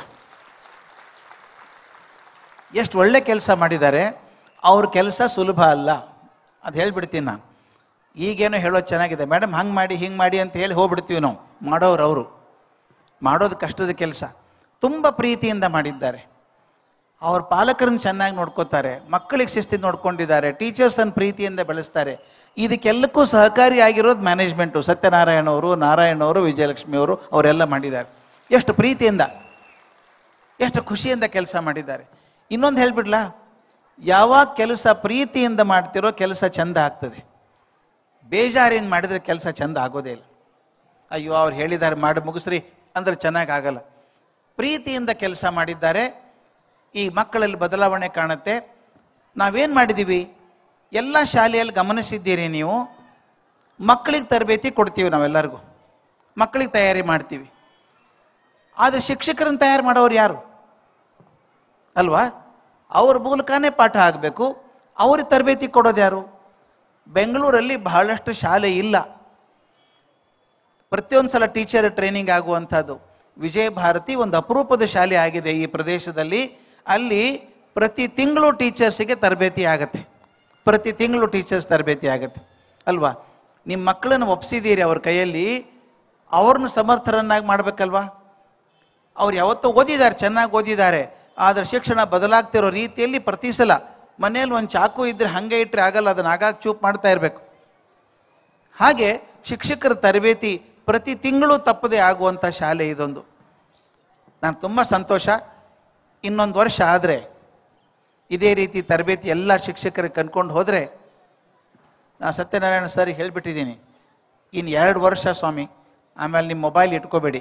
ಎಷ್ಟು ಒಳ್ಳೆ ಕೆಲಸ ಮಾಡಿದ್ದಾರೆ ಅವ್ರ ಕೆಲಸ ಸುಲಭ ಅಲ್ಲ ಅದು ಹೇಳ್ಬಿಡ್ತೀನಿ ನಾನು ಈಗೇನೋ ಹೇಳೋದು ಚೆನ್ನಾಗಿದೆ ಮೇಡಮ್ ಹಂಗೆ ಮಾಡಿ ಹಿಂಗೆ ಮಾಡಿ ಅಂತ ಹೇಳಿ ಹೋಗ್ಬಿಡ್ತೀವಿ ನಾವು ಮಾಡೋರು ಅವರು ಮಾಡೋದು ಕಷ್ಟದ ಕೆಲಸ ತುಂಬ ಪ್ರೀತಿಯಿಂದ ಮಾಡಿದ್ದಾರೆ ಅವ್ರ ಪಾಲಕರನ್ನ ಚೆನ್ನಾಗಿ ನೋಡ್ಕೋತಾರೆ ಮಕ್ಕಳಿಗೆ ಶಿಸ್ತಿ ನೋಡ್ಕೊಂಡಿದ್ದಾರೆ ಟೀಚರ್ಸನ್ನು ಪ್ರೀತಿಯಿಂದ ಬೆಳೆಸ್ತಾರೆ ಇದಕ್ಕೆಲ್ಲಕ್ಕೂ ಸಹಕಾರಿಯಾಗಿರೋದು ಮ್ಯಾನೇಜ್ಮೆಂಟು ಸತ್ಯನಾರಾಯಣ ಅವರು ನಾರಾಯಣ ಅವರು ವಿಜಯಲಕ್ಷ್ಮಿ ಅವರು ಅವರೆಲ್ಲ ಮಾಡಿದ್ದಾರೆ ಎಷ್ಟು ಪ್ರೀತಿಯಿಂದ ಎಷ್ಟು ಖುಷಿಯಿಂದ ಕೆಲಸ ಮಾಡಿದ್ದಾರೆ ಇನ್ನೊಂದು ಹೇಳ್ಬಿಡ್ಲಾ ಯಾವಾಗ ಕೆಲಸ ಪ್ರೀತಿಯಿಂದ ಮಾಡ್ತಿರೋ ಕೆಲಸ ಚಂದ ಆಗ್ತದೆ ಬೇಜಾರಿಂದ ಮಾಡಿದರೆ ಕೆಲಸ ಚಂದ ಆಗೋದೇ ಇಲ್ಲ ಅಯ್ಯೋ ಅವ್ರು ಹೇಳಿದ್ದಾರೆ ಮಾಡಿ ಮುಗಿಸ್ರಿ ಅಂದ್ರೆ ಚೆನ್ನಾಗಿ ಆಗಲ್ಲ ಪ್ರೀತಿಯಿಂದ ಕೆಲಸ ಮಾಡಿದ್ದಾರೆ ಈ ಮಕ್ಕಳಲ್ಲಿ ಬದಲಾವಣೆ ಕಾಣುತ್ತೆ ನಾವೇನು ಮಾಡಿದ್ದೀವಿ ಎಲ್ಲ ಶಾಲೆಯಲ್ಲಿ ಗಮನಿಸಿದ್ದೀರಿ ನೀವು ಮಕ್ಕಳಿಗೆ ತರಬೇತಿ ಕೊಡ್ತೀವಿ ನಾವೆಲ್ಲರಿಗೂ ಮಕ್ಕಳಿಗೆ ತಯಾರಿ ಮಾಡ್ತೀವಿ ಆದರೆ ಶಿಕ್ಷಕರನ್ನ ತಯಾರು ಮಾಡೋರು ಯಾರು ಅಲ್ವಾ ಅವ್ರ ಮೂಲಕನೇ ಪಾಠ ಆಗಬೇಕು ಅವ್ರಿಗೆ ತರಬೇತಿ ಕೊಡೋದು ಯಾರು ಬೆಂಗಳೂರಲ್ಲಿ ಬಹಳಷ್ಟು ಶಾಲೆ ಇಲ್ಲ ಪ್ರತಿಯೊಂದು ಸಲ ಟೀಚರ್ ಟ್ರೈನಿಂಗ್ ಆಗುವಂಥದ್ದು ವಿಜಯ ಭಾರತಿ ಒಂದು ಅಪರೂಪದ ಶಾಲೆ ಆಗಿದೆ ಈ ಪ್ರದೇಶದಲ್ಲಿ ಅಲ್ಲಿ ಪ್ರತಿ ತಿಂಗಳು ಟೀಚರ್ಸಿಗೆ ತರಬೇತಿ ಆಗತ್ತೆ ಪ್ರತಿ ತಿಂಗಳು ಟೀಚರ್ಸ್ ತರಬೇತಿ ಆಗತ್ತೆ ಅಲ್ವಾ ನಿಮ್ಮ ಮಕ್ಕಳನ್ನು ಒಪ್ಸಿದ್ದೀರಿ ಅವ್ರ ಕೈಯಲ್ಲಿ ಅವ್ರನ್ನ ಸಮರ್ಥರನ್ನಾಗಿ ಮಾಡಬೇಕಲ್ವಾ ಅವ್ರು ಯಾವತ್ತೂ ಓದಿದ್ದಾರೆ ಚೆನ್ನಾಗಿ ಓದಿದ್ದಾರೆ ಆದರೆ ಶಿಕ್ಷಣ ಬದಲಾಗ್ತಿರೋ ರೀತಿಯಲ್ಲಿ ಪ್ರತಿ ಸಲ ಮನೇಲಿ ಒಂದು ಚಾಕು ಇದ್ದರೆ ಹಾಗೆ ಇಟ್ಟರೆ ಆಗಲ್ಲ ಅದನ್ನು ಆಗಾಗ ಚೂಪ್ ಮಾಡ್ತಾ ಇರಬೇಕು ಹಾಗೆ ಶಿಕ್ಷಕರ ತರಬೇತಿ ಪ್ರತಿ ತಿಂಗಳು ತಪ್ಪದೆ ಆಗುವಂಥ ಶಾಲೆ ಇದೊಂದು ನಾನು ತುಂಬ ಸಂತೋಷ ಇನ್ನೊಂದು ವರ್ಷ ಆದರೆ ಇದೇ ರೀತಿ ತರಬೇತಿ ಎಲ್ಲ ಶಿಕ್ಷಕರಿಗೆ ಕನ್ಕೊಂಡು ಹೋದರೆ ನಾನು ಸತ್ಯನಾರಾಯಣ ಸರ್ ಹೇಳಿಬಿಟ್ಟಿದ್ದೀನಿ ಇನ್ನು ಎರಡು ವರ್ಷ ಸ್ವಾಮಿ ಆಮೇಲೆ ನಿಮ್ಮ ಮೊಬೈಲ್ ಇಟ್ಕೋಬೇಡಿ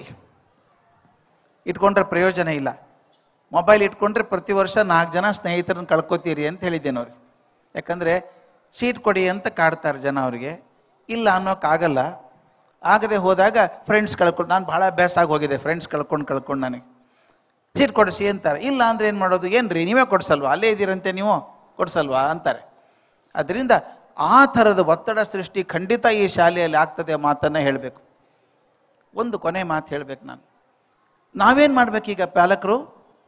ಇಟ್ಕೊಂಡ್ರೆ ಪ್ರಯೋಜನ ಇಲ್ಲ ಮೊಬೈಲ್ ಇಟ್ಕೊಂಡ್ರೆ ಪ್ರತಿ ವರ್ಷ ನಾಲ್ಕು ಜನ ಸ್ನೇಹಿತರನ್ನ ಕಳ್ಕೊತೀರಿ ಅಂತ ಹೇಳಿದ್ದೇನೆ ಅವ್ರಿಗೆ ಯಾಕಂದರೆ ಸೀಟ್ ಕೊಡಿ ಅಂತ ಕಾಡ್ತಾರೆ ಜನ ಅವರಿಗೆ ಇಲ್ಲ ಅನ್ನೋಕ್ಕಾಗಲ್ಲ ಆಗದೆ ಹೋದಾಗ ಫ್ರೆಂಡ್ಸ್ ಕಳ್ಕೊಂಡು ನಾನು ಭಾಳ ಅಭ್ಯಾಸ ಆಗಿ ಹೋಗಿದೆ ಫ್ರೆಂಡ್ಸ್ ಕಳ್ಕೊಂಡು ಕಳ್ಕೊಂಡು ನನಗೆ ಸೀಟ್ ಕೊಡಿಸಿ ಅಂತಾರೆ ಇಲ್ಲ ಅಂದ್ರೆ ಏನು ಮಾಡೋದು ಏನು ರೀ ನೀವೇ ಕೊಡ್ಸಲ್ವಾ ಅಲ್ಲೇ ಇದ್ದೀರಂತೆ ನೀವು ಕೊಡ್ಸಲ್ವಾ ಅಂತಾರೆ ಅದರಿಂದ ಆ ಥರದ ಒತ್ತಡ ಸೃಷ್ಟಿ ಖಂಡಿತ ಈ ಶಾಲೆಯಲ್ಲಿ ಆಗ್ತದೆ ಮಾತನ್ನು ಹೇಳಬೇಕು ಒಂದು ಕೊನೆ ಮಾತು ಹೇಳಬೇಕು ನಾನು ನಾವೇನು ಮಾಡಬೇಕೀಗ ಪಾಲಕರು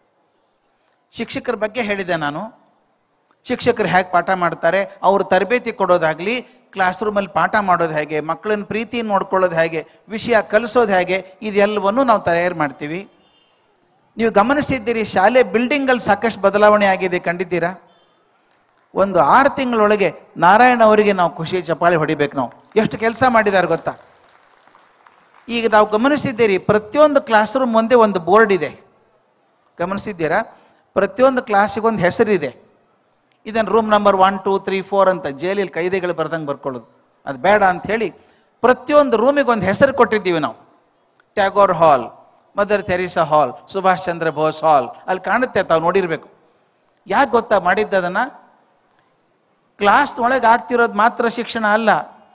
ಶಿಕ್ಷಕರ ಬಗ್ಗೆ ಹೇಳಿದೆ ನಾನು ಶಿಕ್ಷಕರು ಹೇಗೆ ಪಾಠ ಮಾಡ್ತಾರೆ ಅವ್ರು ತರಬೇತಿ ಕೊಡೋದಾಗಲಿ ಕ್ಲಾಸ್ ರೂಮಲ್ಲಿ ಪಾಠ ಮಾಡೋದು ಹೇಗೆ ಮಕ್ಕಳನ್ನ ಪ್ರೀತಿ ನೋಡ್ಕೊಳ್ಳೋದು ಹೇಗೆ ವಿಷಯ ಕಲಿಸೋದು ಹೇಗೆ ಇದೆಲ್ಲವನ್ನು ನಾವು ತಯಾರು ಮಾಡ್ತೀವಿ ನೀವು ಗಮನಿಸಿದ್ದೀರಿ ಶಾಲೆ ಬಿಲ್ಡಿಂಗಲ್ಲಿ ಸಾಕಷ್ಟು ಬದಲಾವಣೆ ಆಗಿದೆ ಕಂಡಿದ್ದೀರಾ ಒಂದು ಆರು ತಿಂಗಳೊಳಗೆ ನಾರಾಯಣ ಅವರಿಗೆ ನಾವು ಖುಷಿ ಚಪಾಳಿ ಹೊಡಿಬೇಕು ನಾವು ಎಷ್ಟು ಕೆಲಸ ಮಾಡಿದ್ದಾರೆ ಗೊತ್ತಾ ಈಗ ನಾವು ಗಮನಿಸಿದ್ದೀರಿ ಪ್ರತಿಯೊಂದು ಕ್ಲಾಸ್ ರೂಮ್ ಮುಂದೆ ಒಂದು ಬೋರ್ಡ್ ಇದೆ ಗಮನಿಸಿದ್ದೀರಾ ಪ್ರತಿಯೊಂದು ಕ್ಲಾಸಿಗೊಂದು ಹೆಸರಿದೆ ಇದನ್ನು room number one two three four ಅಂತ ಜೈಲಲ್ಲಿ ಕೈದಿಗಳು ಬರ್ದಂಗೆ ಬರ್ಕೊಳ್ಳೋದು ಅದು ಬೇಡ ಅಂತ ಹೇಳಿ ಪ್ರತಿಯೊಂದು ರೂಮಿಗೆ ಒಂದು ಹೆಸರು ಕೊಟ್ಟಿದ್ದೀವಿ ನಾವು Tagore hall Mother Teresa hall Subhash Chandra Bose hall ಅಲ್ಲಿ ಕಾಣುತ್ತೆ ತಾವು ನೋಡಿರ್ಬೇಕು ಯಾಕೆ ಗೊತ್ತಾ ಮಾಡಿದ್ದದನ್ನು ಕ್ಲಾಸ್ ಒಳಗೆ ಆಗ್ತಿರೋದು ಮಾತ್ರ ಶಿಕ್ಷಣ ಅಲ್ಲ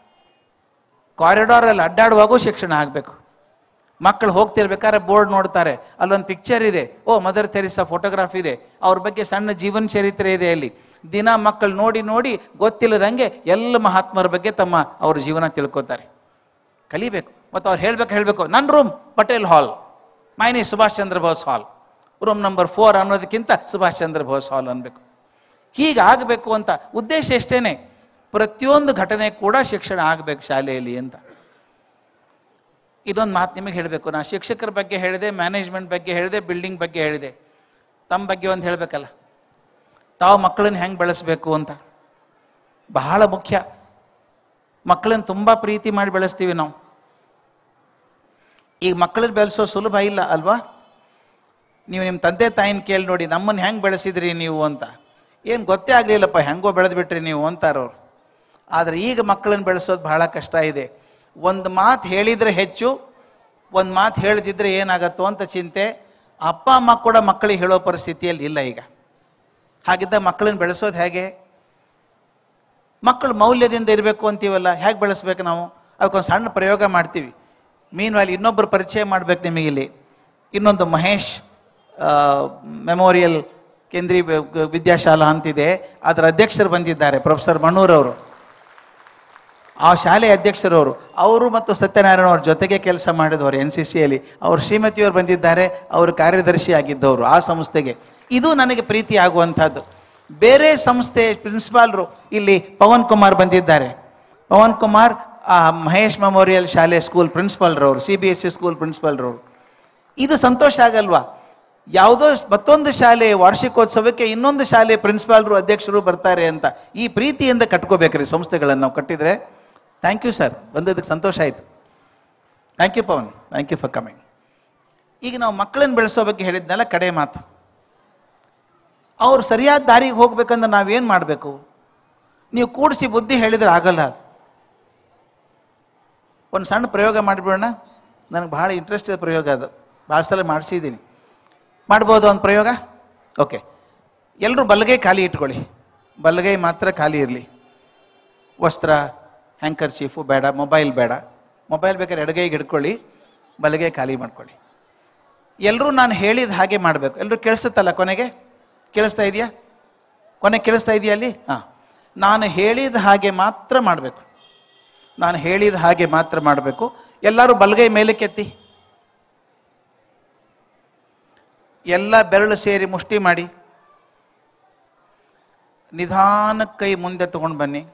ಕಾರಿಡಾರಲ್ಲಿ ಅಡ್ಡಾಡುವಾಗೂ ಶಿಕ್ಷಣ ಆಗಬೇಕು ಮಕ್ಕಳು ಹೋಗ್ತಿರ್ಬೇಕಾದ್ರೆ ಬೋರ್ಡ್ ನೋಡ್ತಾರೆ ಅಲ್ಲೊಂದು ಪಿಕ್ಚರ್ ಇದೆ ಓ ಮದರ್ ತೆರಿಸಾ ಫೋಟೋಗ್ರಾಫ್ ಇದೆ ಅವ್ರ ಬಗ್ಗೆ ಸಣ್ಣ ಜೀವನ ಚರಿತ್ರೆ ಇದೆ ಅಲ್ಲಿ ದಿನ ಮಕ್ಕಳು ನೋಡಿ ನೋಡಿ ಗೊತ್ತಿಲ್ಲದಂಗೆ ಎಲ್ಲ ಮಹಾತ್ಮರ ಬಗ್ಗೆ ತಮ್ಮ ಅವ್ರ ಜೀವನ ತಿಳ್ಕೊತಾರೆ ಕಲಿಬೇಕು ಮತ್ತು ಅವ್ರು ಹೇಳ್ಬೇಕು ಹೇಳಬೇಕು ನನ್ನ ರೂಮ್ ಪಟೇಲ್ ಹಾಲ್ ಮೈನಿ Subhash Chandra Bose hall room number four ಅನ್ನೋದಕ್ಕಿಂತ ಸುಭಾಷ್ ಚಂದ್ರ ಬೋಸ್ ಹಾಲ್ ಅನ್ಬೇಕು ಹೀಗಾಗಬೇಕು ಅಂತ ಉದ್ದೇಶ ಎಷ್ಟೇನೆ ಪ್ರತಿಯೊಂದು ಘಟನೆ ಕೂಡ ಶಿಕ್ಷಣ ಆಗಬೇಕು ಶಾಲೆಯಲ್ಲಿ ಅಂತ ಇದೊಂದು ಮಾತು ನಿಮಗೆ ಹೇಳಬೇಕು ನಾ ಶಿಕ್ಷಕರ ಬಗ್ಗೆ ಹೇಳಿದೆ ಮ್ಯಾನೇಜ್ಮೆಂಟ್ ಬಗ್ಗೆ ಹೇಳಿದೆ ಬಿಲ್ಡಿಂಗ್ ಬಗ್ಗೆ ಹೇಳಿದೆ ತಮ್ಮ ಬಗ್ಗೆ ಒಂದು ಹೇಳಬೇಕಲ್ಲ ತಾವು ಮಕ್ಕಳನ್ನ ಹೆಂಗೆ ಬೆಳೆಸಬೇಕು ಅಂತ ಬಹಳ ಮುಖ್ಯ ಮಕ್ಕಳನ್ನ ತುಂಬ ಪ್ರೀತಿ ಮಾಡಿ ಬೆಳೆಸ್ತೀವಿ ನಾವು ಈಗ ಮಕ್ಕಳನ್ನ ಬೆಳೆಸೋ ಸುಲಭ ಇಲ್ಲ ಅಲ್ವಾ ನೀವು ನಿಮ್ಮ ತಂದೆ ತಾಯಿನ ಕೇಳಿ ನೋಡಿ ನಮ್ಮನ್ನು ಹೆಂಗೆ ಬೆಳೆಸಿದ್ರಿ ನೀವು ಅಂತ ಏನು ಗೊತ್ತೇ ಆಗಲಿಲ್ಲಪ್ಪ ಹೆಂಗೋ ಬೆಳೆದ್ಬಿಟ್ರಿ ನೀವು ಅಂತಾರವ್ರು ಆದರೆ ಈಗ ಮಕ್ಕಳನ್ನ ಬೆಳೆಸೋದು ಬಹಳ ಕಷ್ಟ ಇದೆ ಒಂದು ಮಾತು ಹೇಳಿದರೆ ಹೆಚ್ಚು ಒಂದು ಮಾತು ಹೇಳದಿದ್ರೆ ಏನಾಗತ್ತೋ ಅಂತ ಚಿಂತೆ ಅಪ್ಪ ಅಮ್ಮ ಕೂಡ ಮಕ್ಕಳಿಗೆ ಹೇಳೋ ಪರಿಸ್ಥಿತಿಯಲ್ಲಿ ಇಲ್ಲ ಈಗ ಹಾಗಿದ್ದ ಮಕ್ಕಳನ್ನ ಬೆಳೆಸೋದು ಹೇಗೆ ಮಕ್ಕಳು ಮೌಲ್ಯದಿಂದ ಇರಬೇಕು ಅಂತೀವಲ್ಲ ಹೇಗೆ ಬೆಳೆಸ್ಬೇಕು ನಾವು ಅದಕ್ಕೊಂದು ಸಣ್ಣ ಪ್ರಯೋಗ ಮಾಡ್ತೀವಿ ಮೀನ್ ವ್ಯಾಲಿ ಇನ್ನೊಬ್ಬರು ಪರಿಚಯ ಮಾಡ್ಬೇಕು ನಿಮಗೆ ಇಲ್ಲಿ ಇನ್ನೊಂದು ಮಹೇಶ್ ಮೆಮೋರಿಯಲ್ ಕೇಂದ್ರೀಯ ವಿ- ವಿದ್ಯಾಶಾಲಾ ಅಂತಿದೆ ಅದರ ಅಧ್ಯಕ್ಷರು ಬಂದಿದ್ದಾರೆ ಪ್ರೊಫೆಸರ್ ಮಣ್ಣೂರವರು ಆ ಶಾಲೆ ಅಧ್ಯಕ್ಷರವರು ಅವರು ಮತ್ತು ಸತ್ಯನಾರಾಯಣ ಅವ್ರ ಜೊತೆಗೆ ಕೆಲಸ ಮಾಡಿದವರು ಎನ್ ಸಿ ಸಿಯಲ್ಲಿ ಅವರು ಶ್ರೀಮತಿಯವರು ಬಂದಿದ್ದಾರೆ ಅವರು ಕಾರ್ಯದರ್ಶಿ ಆಗಿದ್ದವರು ಆ ಸಂಸ್ಥೆಗೆ ಇದು ನನಗೆ ಪ್ರೀತಿ ಆಗುವಂಥದ್ದು ಬೇರೆ ಸಂಸ್ಥೆ ಪ್ರಿನ್ಸಿಪಾಲ್ರು ಇಲ್ಲಿ ಪವನ್ ಕುಮಾರ್ ಬಂದಿದ್ದಾರೆ ಪವನ್ ಕುಮಾರ್ ಆ ಮಹೇಶ್ ಮೆಮೋರಿಯಲ್ ಶಾಲೆ ಸ್ಕೂಲ್ ಪ್ರಿನ್ಸಿಪಾಲ್ರವರು C B S C school ಪ್ರಿನ್ಸಿಪಾಲ್ರವರು ಇದು ಸಂತೋಷ ಆಗಲ್ವಾ ಯಾವುದೋ ಮತ್ತೊಂದು ಶಾಲೆ ವಾರ್ಷಿಕೋತ್ಸವಕ್ಕೆ ಇನ್ನೊಂದು ಶಾಲೆ ಪ್ರಿನ್ಸಿಪಾಲ್ರು ಅಧ್ಯಕ್ಷರು ಬರ್ತಾರೆ ಅಂತ ಈ ಪ್ರೀತಿಯಿಂದ ಕಟ್ಕೋಬೇಕ್ರಿ ಸಂಸ್ಥೆಗಳನ್ನು ನಾವು ಕಟ್ಟಿದರೆ ಥ್ಯಾಂಕ್ ಯು ಸರ್ ಬಂದದಕ್ಕೆ ಸಂತೋಷ ಆಯಿತು thank you Pavan thank you for coming ಈಗ ನಾವು ಮಕ್ಕಳನ್ನ ಬೆಳೆಸೋ ಬಗ್ಗೆ ಹೇಳಿದ್ನಲ್ಲ ಕಡೆ ಮಾತು ಅವ್ರು ಸರಿಯಾದ ದಾರಿಗೆ ಹೋಗ್ಬೇಕಂದ್ರೆ ನಾವೇನು ಮಾಡಬೇಕು ನೀವು ಕೂಡಿಸಿ ಬುದ್ಧಿ ಹೇಳಿದ್ರೆ ಆಗಲ್ಲ ಅದು ಒಂದು ಸಣ್ಣ ಪ್ರಯೋಗ ಮಾಡಿಬಿಡೋಣ ನನಗೆ ಭಾಳ ಇಂಟ್ರೆಸ್ಟ್ ಪ್ರಯೋಗ ಅದು ಭಾಳ ಸಲ ಮಾಡಿಸಿದ್ದೀನಿ ಮಾಡ್ಬೋದು ಒಂದು ಪ್ರಯೋಗ ಓಕೆ ಎಲ್ಲರೂ ಬಲಗೈ ಖಾಲಿ ಇಟ್ಕೊಳ್ಳಿ ಬಲಗೈ ಮಾತ್ರ ಖಾಲಿ ಇರಲಿ ವಸ್ತ್ರ ಹ್ಯಾಂಕರ್ ಚೀಫು ಬೇಡ ಮೊಬೈಲ್ ಬೇಡ ಮೊಬೈಲ್ ಬೇಕಾದ್ರೆ ಎಡಗೈಗೆ ಹಿಡ್ಕೊಳ್ಳಿ ಬಲಗೈ ಖಾಲಿ ಮಾಡ್ಕೊಳ್ಳಿ ಎಲ್ಲರೂ ನಾನು ಹೇಳಿದ ಹಾಗೆ ಮಾಡಬೇಕು ಎಲ್ಲರೂ ಕೇಳಿಸುತ್ತಲ್ಲ ಕೊನೆಗೆ ಕೇಳಿಸ್ತಾ ಇದೆಯಾ ಕೊನೆಗೆ ಕೇಳಿಸ್ತಾ ಇದೆಯಾ ಅಲ್ಲಿ ಹಾಂ ನಾನು ಹೇಳಿದ ಹಾಗೆ ಮಾತ್ರ ಮಾಡಬೇಕು ನಾನು ಹೇಳಿದ ಹಾಗೆ ಮಾತ್ರ ಮಾಡಬೇಕು ಎಲ್ಲರೂ ಬಲಗೈ ಮೇಲೆ ಕೆತ್ತಿ ಎಲ್ಲ ಬೆರಳು ಸೇರಿ ಮುಷ್ಟಿ ಮಾಡಿ ನಿಧಾನಕ್ಕೆ ಕೈ ಮುಂದೆ ತಗೊಂಡು ಬನ್ನಿ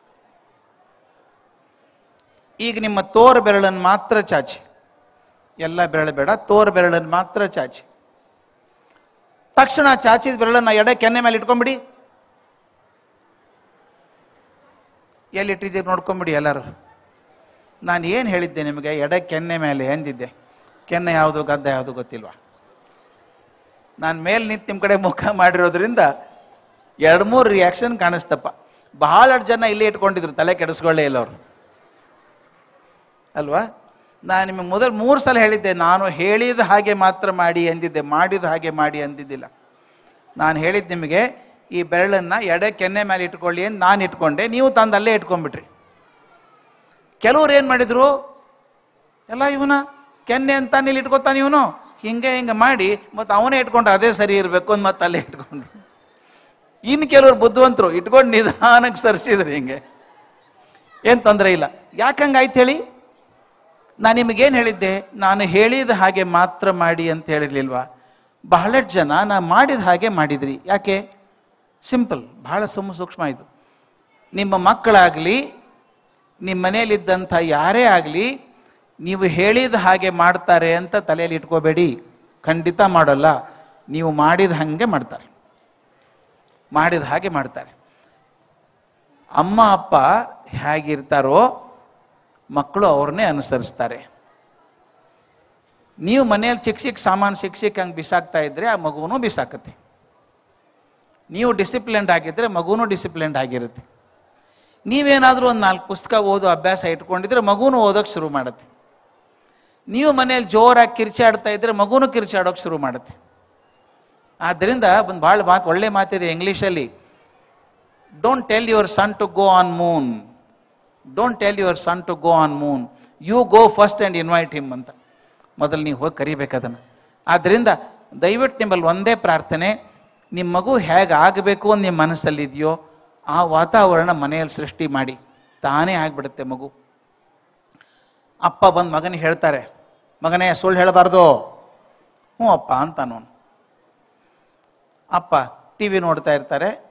ಈಗ ನಿಮ್ಮ ತೋರ್ ಬೆರಳನ್ನು ಮಾತ್ರ ಚಾಚಿ ಎಲ್ಲ ಬೆರಳು ಬೇಡ ತೋರ್ ಬೆರಳನ್ನು ಮಾತ್ರ ಚಾಚಿ ತಕ್ಷಣ ಚಾಚಿದ ಬೆರಳನ್ನ ಎಡೆ ಕೆನ್ನೆ ಮೇಲೆ ಇಟ್ಕೊಂಬಿಡಿ ಎಲ್ಲಿ ಇಟ್ಟಿದ್ದೀರಿ ನೋಡ್ಕೊಂಬಿಡಿ ಎಲ್ಲರೂ ನಾನು ಏನು ಹೇಳಿದ್ದೆ ನಿಮಗೆ ಎಡೆ ಕೆನ್ನೆ ಮೇಲೆ ಎಂದಿದ್ದೆ ಕೆನ್ನೆ ಯಾವುದು ಗದ್ದ ಯಾವುದು ಗೊತ್ತಿಲ್ವಾ ನಾನು ಮೇಲೆ ನಿಂತು ನಿಮ್ಮ ಕಡೆ ಮುಖ ಮಾಡಿರೋದ್ರಿಂದ ಎರಡು ಮೂರು ರಿಯಾಕ್ಷನ್ ಕಾಣಿಸ್ತಪ್ಪ ಬಹಳಷ್ಟು ಜನ ಇಲ್ಲೇ ಇಟ್ಕೊಂಡಿದ್ರು ತಲೆ ಕೆಡಿಸ್ಕೊಳ್ಳೇ ಇಲ್ಲ ಅವರು ಅಲ್ವಾ ನಾನು ನಿಮಗೆ ಮೊದಲು ಮೂರು ಸಲ ಹೇಳಿದ್ದೆ ನಾನು ಹೇಳಿದ ಹಾಗೆ ಮಾತ್ರ ಮಾಡಿ ಅಂದಿದ್ದೆ ಮಾಡಿದ ಹಾಗೆ ಮಾಡಿ ಅಂದಿದ್ದಿಲ್ಲ ನಾನು ಹೇಳಿದ್ದು ನಿಮಗೆ ಈ ಬೆರಳನ್ನು ಎಡೆ ಕೆನ್ನೆ ಮೇಲೆ ಇಟ್ಕೊಳ್ಳಿ ಅಂತ ನಾನು ಇಟ್ಕೊಂಡೆ ನೀವು ತಂದು ಅಲ್ಲೇ ಇಟ್ಕೊಂಡ್ಬಿಟ್ರಿ ಕೆಲವ್ರು ಏನು ಮಾಡಿದ್ರು ಎಲ್ಲ ಇವನ ಕೆನ್ನೆ ಅಂತ ಇಲ್ಲಿ ಇಟ್ಕೊತಾನೆ ಇವನು ಹಿಂಗೆ ಹಿಂಗೆ ಮಾಡಿ ಮತ್ತು ಅವನೇ ಇಟ್ಕೊಂಡ್ರೆ ಅದೇ ಸರಿ ಇರಬೇಕು ಅಂತ ಮತ್ತೆ ಅಲ್ಲೇ ಇಟ್ಕೊಂಡ್ರು ಇನ್ನು ಕೆಲವ್ರು ಬುದ್ಧಿವಂತರು ಇಟ್ಕೊಂಡು ನಿಧಾನಕ್ಕೆ ಸರಿಸಿದ್ರು ಹಿಂಗೆ ಏನು ತೊಂದರೆ ಇಲ್ಲ ಯಾಕೆ ಹಂಗಾಯ್ತು ಹೇಳಿ ನಾನು ನಿಮಗೇನು ಹೇಳಿದ್ದೆ ನಾನು ಹೇಳಿದ ಹಾಗೆ ಮಾತ್ರ ಮಾಡಿ ಅಂತ ಹೇಳಿರ್ಲಿಲ್ವಾ ಬಹಳಷ್ಟು ಜನ ನಾ ಮಾಡಿದ ಹಾಗೆ ಮಾಡಿದ್ರಿ ಯಾಕೆ ಸಿಂಪಲ್ ಬಹಳ ಸಮ ಸೂಕ್ಷ್ಮ ಇದು ನಿಮ್ಮ ಮಕ್ಕಳಾಗಲಿ ನಿಮ್ಮ ಮನೆಯಲ್ಲಿದ್ದಂಥ ಯಾರೇ ಆಗಲಿ ನೀವು ಹೇಳಿದ ಹಾಗೆ ಮಾಡ್ತಾರೆ ಅಂತ ತಲೆಯಲ್ಲಿ ಇಟ್ಕೋಬೇಡಿ ಖಂಡಿತ ಮಾಡೋಲ್ಲ ನೀವು ಮಾಡಿದ ಹಾಗೆ ಮಾಡ್ತಾರೆ ಮಾಡಿದ ಹಾಗೆ ಮಾಡ್ತಾರೆ ಅಮ್ಮ ಅಪ್ಪ ಹೇಗಿರ್ತಾರೋ ಮಕ್ಕಳು ಅವ್ರನ್ನೇ ಅನುಸರಿಸ್ತಾರೆ ನೀವು ಮನೆಯಲ್ಲಿ ಚಿಕ್ಕ ಚಿಕ್ಕ ಸಾಮಾನು ಸಿಕ್ಕ ಸಿಕ್ಕ ಹಂಗೆ ಬಿಸಾಕ್ತಾ ಇದ್ರೆ ಆ ಮಗುವೂ ಬಿಸಾಕತ್ತೆ ನೀವು ಡಿಸಿಪ್ಲಿನ್ಡ್ ಆಗಿದ್ದರೆ ಮಗುನೂ ಡಿಸಿಪ್ಲಿನ್ಡ್ ಆಗಿರುತ್ತೆ ನೀವೇನಾದರೂ ಒಂದು ನಾಲ್ಕು ಪುಸ್ತಕ ಓದೋ ಅಭ್ಯಾಸ ಇಟ್ಕೊಂಡಿದ್ರೆ ಮಗುನೂ ಓದೋಕೆ ಶುರು ಮಾಡುತ್ತೆ ನೀವು ಮನೇಲಿ ಜೋರಾಗಿ ಕಿರ್ಚಾಡ್ತಾ ಇದ್ರೆ ಮಗುನೂ ಕಿರ್ಚಾಡೋಕೆ ಶುರು ಮಾಡುತ್ತೆ ಆದ್ದರಿಂದ ಒಂದು ಭಾಳ ಮಾತು ಒಳ್ಳೆ ಮಾತಿದೆ ಇಂಗ್ಲೀಷಲ್ಲಿ don't tell your son to go on moon don't tell your son to go on moon you go first and invite him ಅಂತ ಮೊದಲು ನೀವು ಹೋಗಿ ಕರಿಬೇಕು ಅದನ್ನು ಆದ್ದರಿಂದ ದಯವಿಟ್ಟು ನಿಮ್ಮಲ್ಲಿ ಒಂದೇ ಪ್ರಾರ್ಥನೆ ನಿಮ್ಮ ಮಗು ಹೇಗೆ ಆಗಬೇಕು ಅಂತ ನಿಮ್ಮ ಮನಸ್ಸಲ್ಲಿ ಇದೆಯೋ ಆ ವಾತಾವರಣ ಮನೆಯಲ್ಲಿ ಸೃಷ್ಟಿ ಮಾಡಿ ತಾನೇ ಆಗಿಬಿಡುತ್ತೆ ಮಗು ಅಪ್ಪ ಬಂದು ಮಗನಿಗೆ ಹೇಳ್ತಾರೆ ಮಗನೇ ಸುಳ್ಳು ಹೇಳಬಾರ್ದು ಹ್ಞೂ ಅಪ್ಪ ಅಂತಾನು ಅಪ್ಪ ಟಿ ವಿ ನೋಡ್ತಾ ಇರ್ತಾರೆ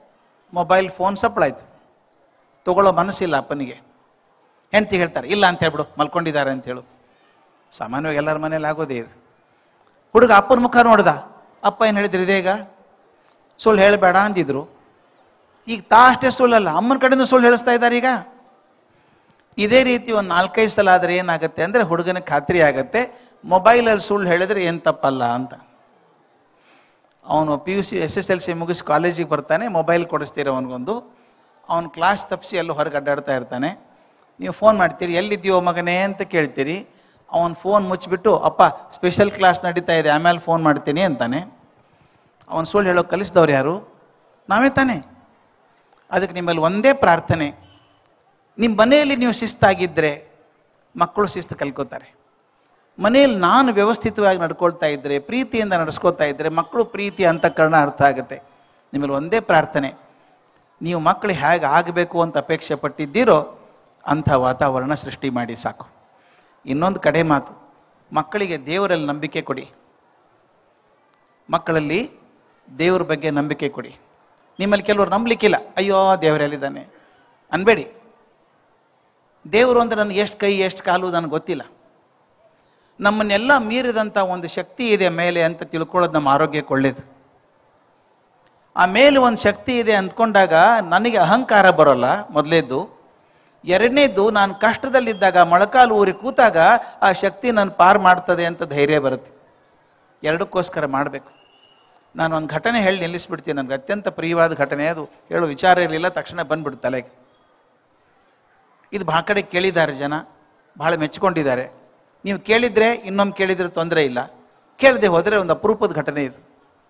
ಮೊಬೈಲ್ ಫೋನ್ ಸಪ್ಳಾಯ್ತು ತಗೊಳ್ಳೋ ಮನಸ್ಸಿಲ್ಲ ಅಪ್ಪನಿಗೆ ಹೆಂಡ್ತಿ ಹೇಳ್ತಾರೆ ಇಲ್ಲ ಅಂತ ಹೇಳ್ಬಿಡು ಮಲ್ಕೊಂಡಿದ್ದಾರೆ ಅಂತ ಹೇಳು ಸಾಮಾನ್ಯವಾಗಿ ಎಲ್ಲರ ಮನೇಲಿ ಆಗೋದೇ ಇದು ಹುಡುಗ ಅಪ್ಪನ ಮುಖ ನೋಡ್ದ ಅಪ್ಪ ಏನು ಹೇಳಿದ್ರು ಇದೀಗ ಸುಳ್ಳು ಹೇಳಬೇಡ ಅಂದಿದ್ರು ಈಗ ತಾ ಅಷ್ಟೇ ಸುಳ್ಳಲ್ಲ ಅಮ್ಮನ ಕಡೆಯಿಂದ ಸುಳ್ಳು ಹೇಳಿಸ್ತಾ ಇದ್ದಾರೆ ಈಗ ಇದೇ ರೀತಿ ಒಂದು ನಾಲ್ಕೈದು ಸಲ ಆದರೆ ಏನಾಗುತ್ತೆ ಅಂದರೆ ಹುಡುಗನ ಖಾತ್ರಿ ಆಗುತ್ತೆ ಮೊಬೈಲಲ್ಲಿ ಸುಳ್ಳು ಹೇಳಿದ್ರೆ ಏನು ತಪ್ಪಲ್ಲ ಅಂತ ಅವನು P U C S S L C ಮುಗಿಸಿ ಕಾಲೇಜಿಗೆ ಬರ್ತಾನೆ ಮೊಬೈಲ್ ಕೊಡಿಸ್ತೀರ ಅವನಿಗೊಂದು ಅವನು ಕ್ಲಾಸ್ ತಪ್ಪಿಸಿ ಎಲ್ಲೋ ಹೊರಗೆ ಅಡ್ಡಾಡ್ತಾ ಇರ್ತಾನೆ ನೀವು ಫೋನ್ ಮಾಡ್ತೀರಿ ಎಲ್ಲಿದ್ದೀಯೋ ಮಗನೇ ಅಂತ ಕೇಳ್ತೀರಿ ಅವನು ಫೋನ್ ಮುಚ್ಚಿಬಿಟ್ಟು ಅಪ್ಪ ಸ್ಪೆಷಲ್ ಕ್ಲಾಸ್ ನಡೀತಾ ಇದೆ ಆಮೇಲೆ ಫೋನ್ ಮಾಡ್ತೀನಿ ಅಂತಾನೆ ಅವನು ಸುಳ್ಳು ಹೇಳೋಕೆ ಕಲಿಸಿದವ್ರು ಯಾರು ನಾವೇ ತಾನೇ ಅದಕ್ಕೆ ನಿಮ್ಮಲ್ಲಿ ಒಂದೇ ಪ್ರಾರ್ಥನೆ ನಿಮ್ಮ ಮನೆಯಲ್ಲಿ ನೀವು ಶಿಸ್ತಾಗಿದ್ದರೆ ಮಕ್ಕಳು ಶಿಸ್ತು ಕಲ್ಕೋತಾರೆ ಮನೆಯಲ್ಲಿ ನಾನು ವ್ಯವಸ್ಥಿತವಾಗಿ ನಡ್ಕೊಳ್ತಾ ಇದ್ದರೆ ಪ್ರೀತಿಯಿಂದ ನಡೆಸ್ಕೊತಾ ಇದ್ದರೆ ಮಕ್ಕಳು ಪ್ರೀತಿ ಅಂತಃಕರಣ ಅರ್ಥ ಆಗುತ್ತೆ ನಿಮ್ಮಲ್ಲಿ ಒಂದೇ ಪ್ರಾರ್ಥನೆ ನೀವು ಮಕ್ಕಳು ಹೇಗೆ ಆಗಬೇಕು ಅಂತ ಅಪೇಕ್ಷೆ ಪಟ್ಟಿದ್ದೀರೋ ಅಂಥ ವಾತಾವರಣ ಸೃಷ್ಟಿ ಮಾಡಿ ಸಾಕು ಇನ್ನೊಂದು ಕಡೆ ಮಾತು ಮಕ್ಕಳಿಗೆ ದೇವರಲ್ಲಿ ನಂಬಿಕೆ ಕೊಡಿ ಮಕ್ಕಳಲ್ಲಿ ದೇವ್ರ ಬಗ್ಗೆ ನಂಬಿಕೆ ಕೊಡಿ ನಿಮ್ಮಲ್ಲಿ ಕೆಲವರು ನಂಬಲಿಕ್ಕಿಲ್ಲ ಅಯ್ಯೋ ದೇವರೆಲ್ಲಿದ್ದಾನೆ ಅನ್ಬೇಡಿ ದೇವರು ಅಂದ್ರೆ ನನಗೆ ಎಷ್ಟು ಕೈ ಎಷ್ಟು ಕಾಲು ನನಗೆ ಗೊತ್ತಿಲ್ಲ ನಮ್ಮನ್ನೆಲ್ಲ ಮೀರಿದಂಥ ಒಂದು ಶಕ್ತಿ ಇದೆ ಮೇಲೆ ಅಂತ ತಿಳ್ಕೊಳ್ಳೋದು ನಮ್ಮ ಆರೋಗ್ಯಕ್ಕೆ ಒಳ್ಳೇದು ಆ ಮೇಲೆ ಒಂದು ಶಕ್ತಿ ಇದೆ ಅಂದ್ಕೊಂಡಾಗ ನನಗೆ ಅಹಂಕಾರ ಬರೋಲ್ಲ ಮೊದಲೇದ್ದು ಎರಡನೇದ್ದು ನಾನು ಕಷ್ಟದಲ್ಲಿದ್ದಾಗ ಮೊಳಕಾಲು ಊರಿ ಕೂತಾಗ ಆ ಶಕ್ತಿ ನನ್ನ ಪಾರು ಮಾಡ್ತದೆ ಅಂತ ಧೈರ್ಯ ಬರುತ್ತೆ ಎರಡಕ್ಕೋಸ್ಕರ ಮಾಡಬೇಕು ನಾನು ಒಂದು ಘಟನೆ ಹೇಳಿ ನಿಲ್ಲಿಸ್ಬಿಡ್ತೀನಿ ನನಗೆ ಅತ್ಯಂತ ಪ್ರಿಯವಾದ ಘಟನೆ ಅದು ಹೇಳೋ ವಿಚಾರ ಇರಲಿಲ್ಲ ತಕ್ಷಣ ಬಂದ್ಬಿಡ್ತು ತಲೆಗೆ ಇದು ಭಾಳ ಕಡೆ ಕೇಳಿದ್ದಾರೆ ಜನ ಭಾಳ ಮೆಚ್ಕೊಂಡಿದ್ದಾರೆ ನೀವು ಕೇಳಿದರೆ ಇನ್ನೊಮ್ಮೆ ಕೇಳಿದ್ರೆ ತೊಂದರೆ ಇಲ್ಲ ಕೇಳದೆ ಹೋದರೆ ಒಂದು ಅಪರೂಪದ ಘಟನೆ ಇದು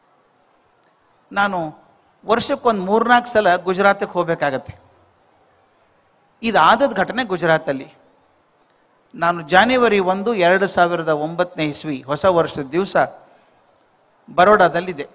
ನಾನು ವರ್ಷಕ್ಕೊಂದು ಮೂರ್ನಾಲ್ಕು ಸಲ ಗುಜರಾತಿಗೆ ಹೋಗಬೇಕಾಗತ್ತೆ ಇದಾದದ ಘಟನೆ ಗುಜರಾತಲ್ಲಿ ನಾನು ಜಾನ್ವರಿ ಒಂದು ಎರಡು ಸಾವಿರದ ಒಂಬತ್ತನೇ ಇಸ್ವಿ ಹೊಸ ವರ್ಷದ ದಿವಸ ಬರೋಡಾದಲ್ಲಿದ್ದೆ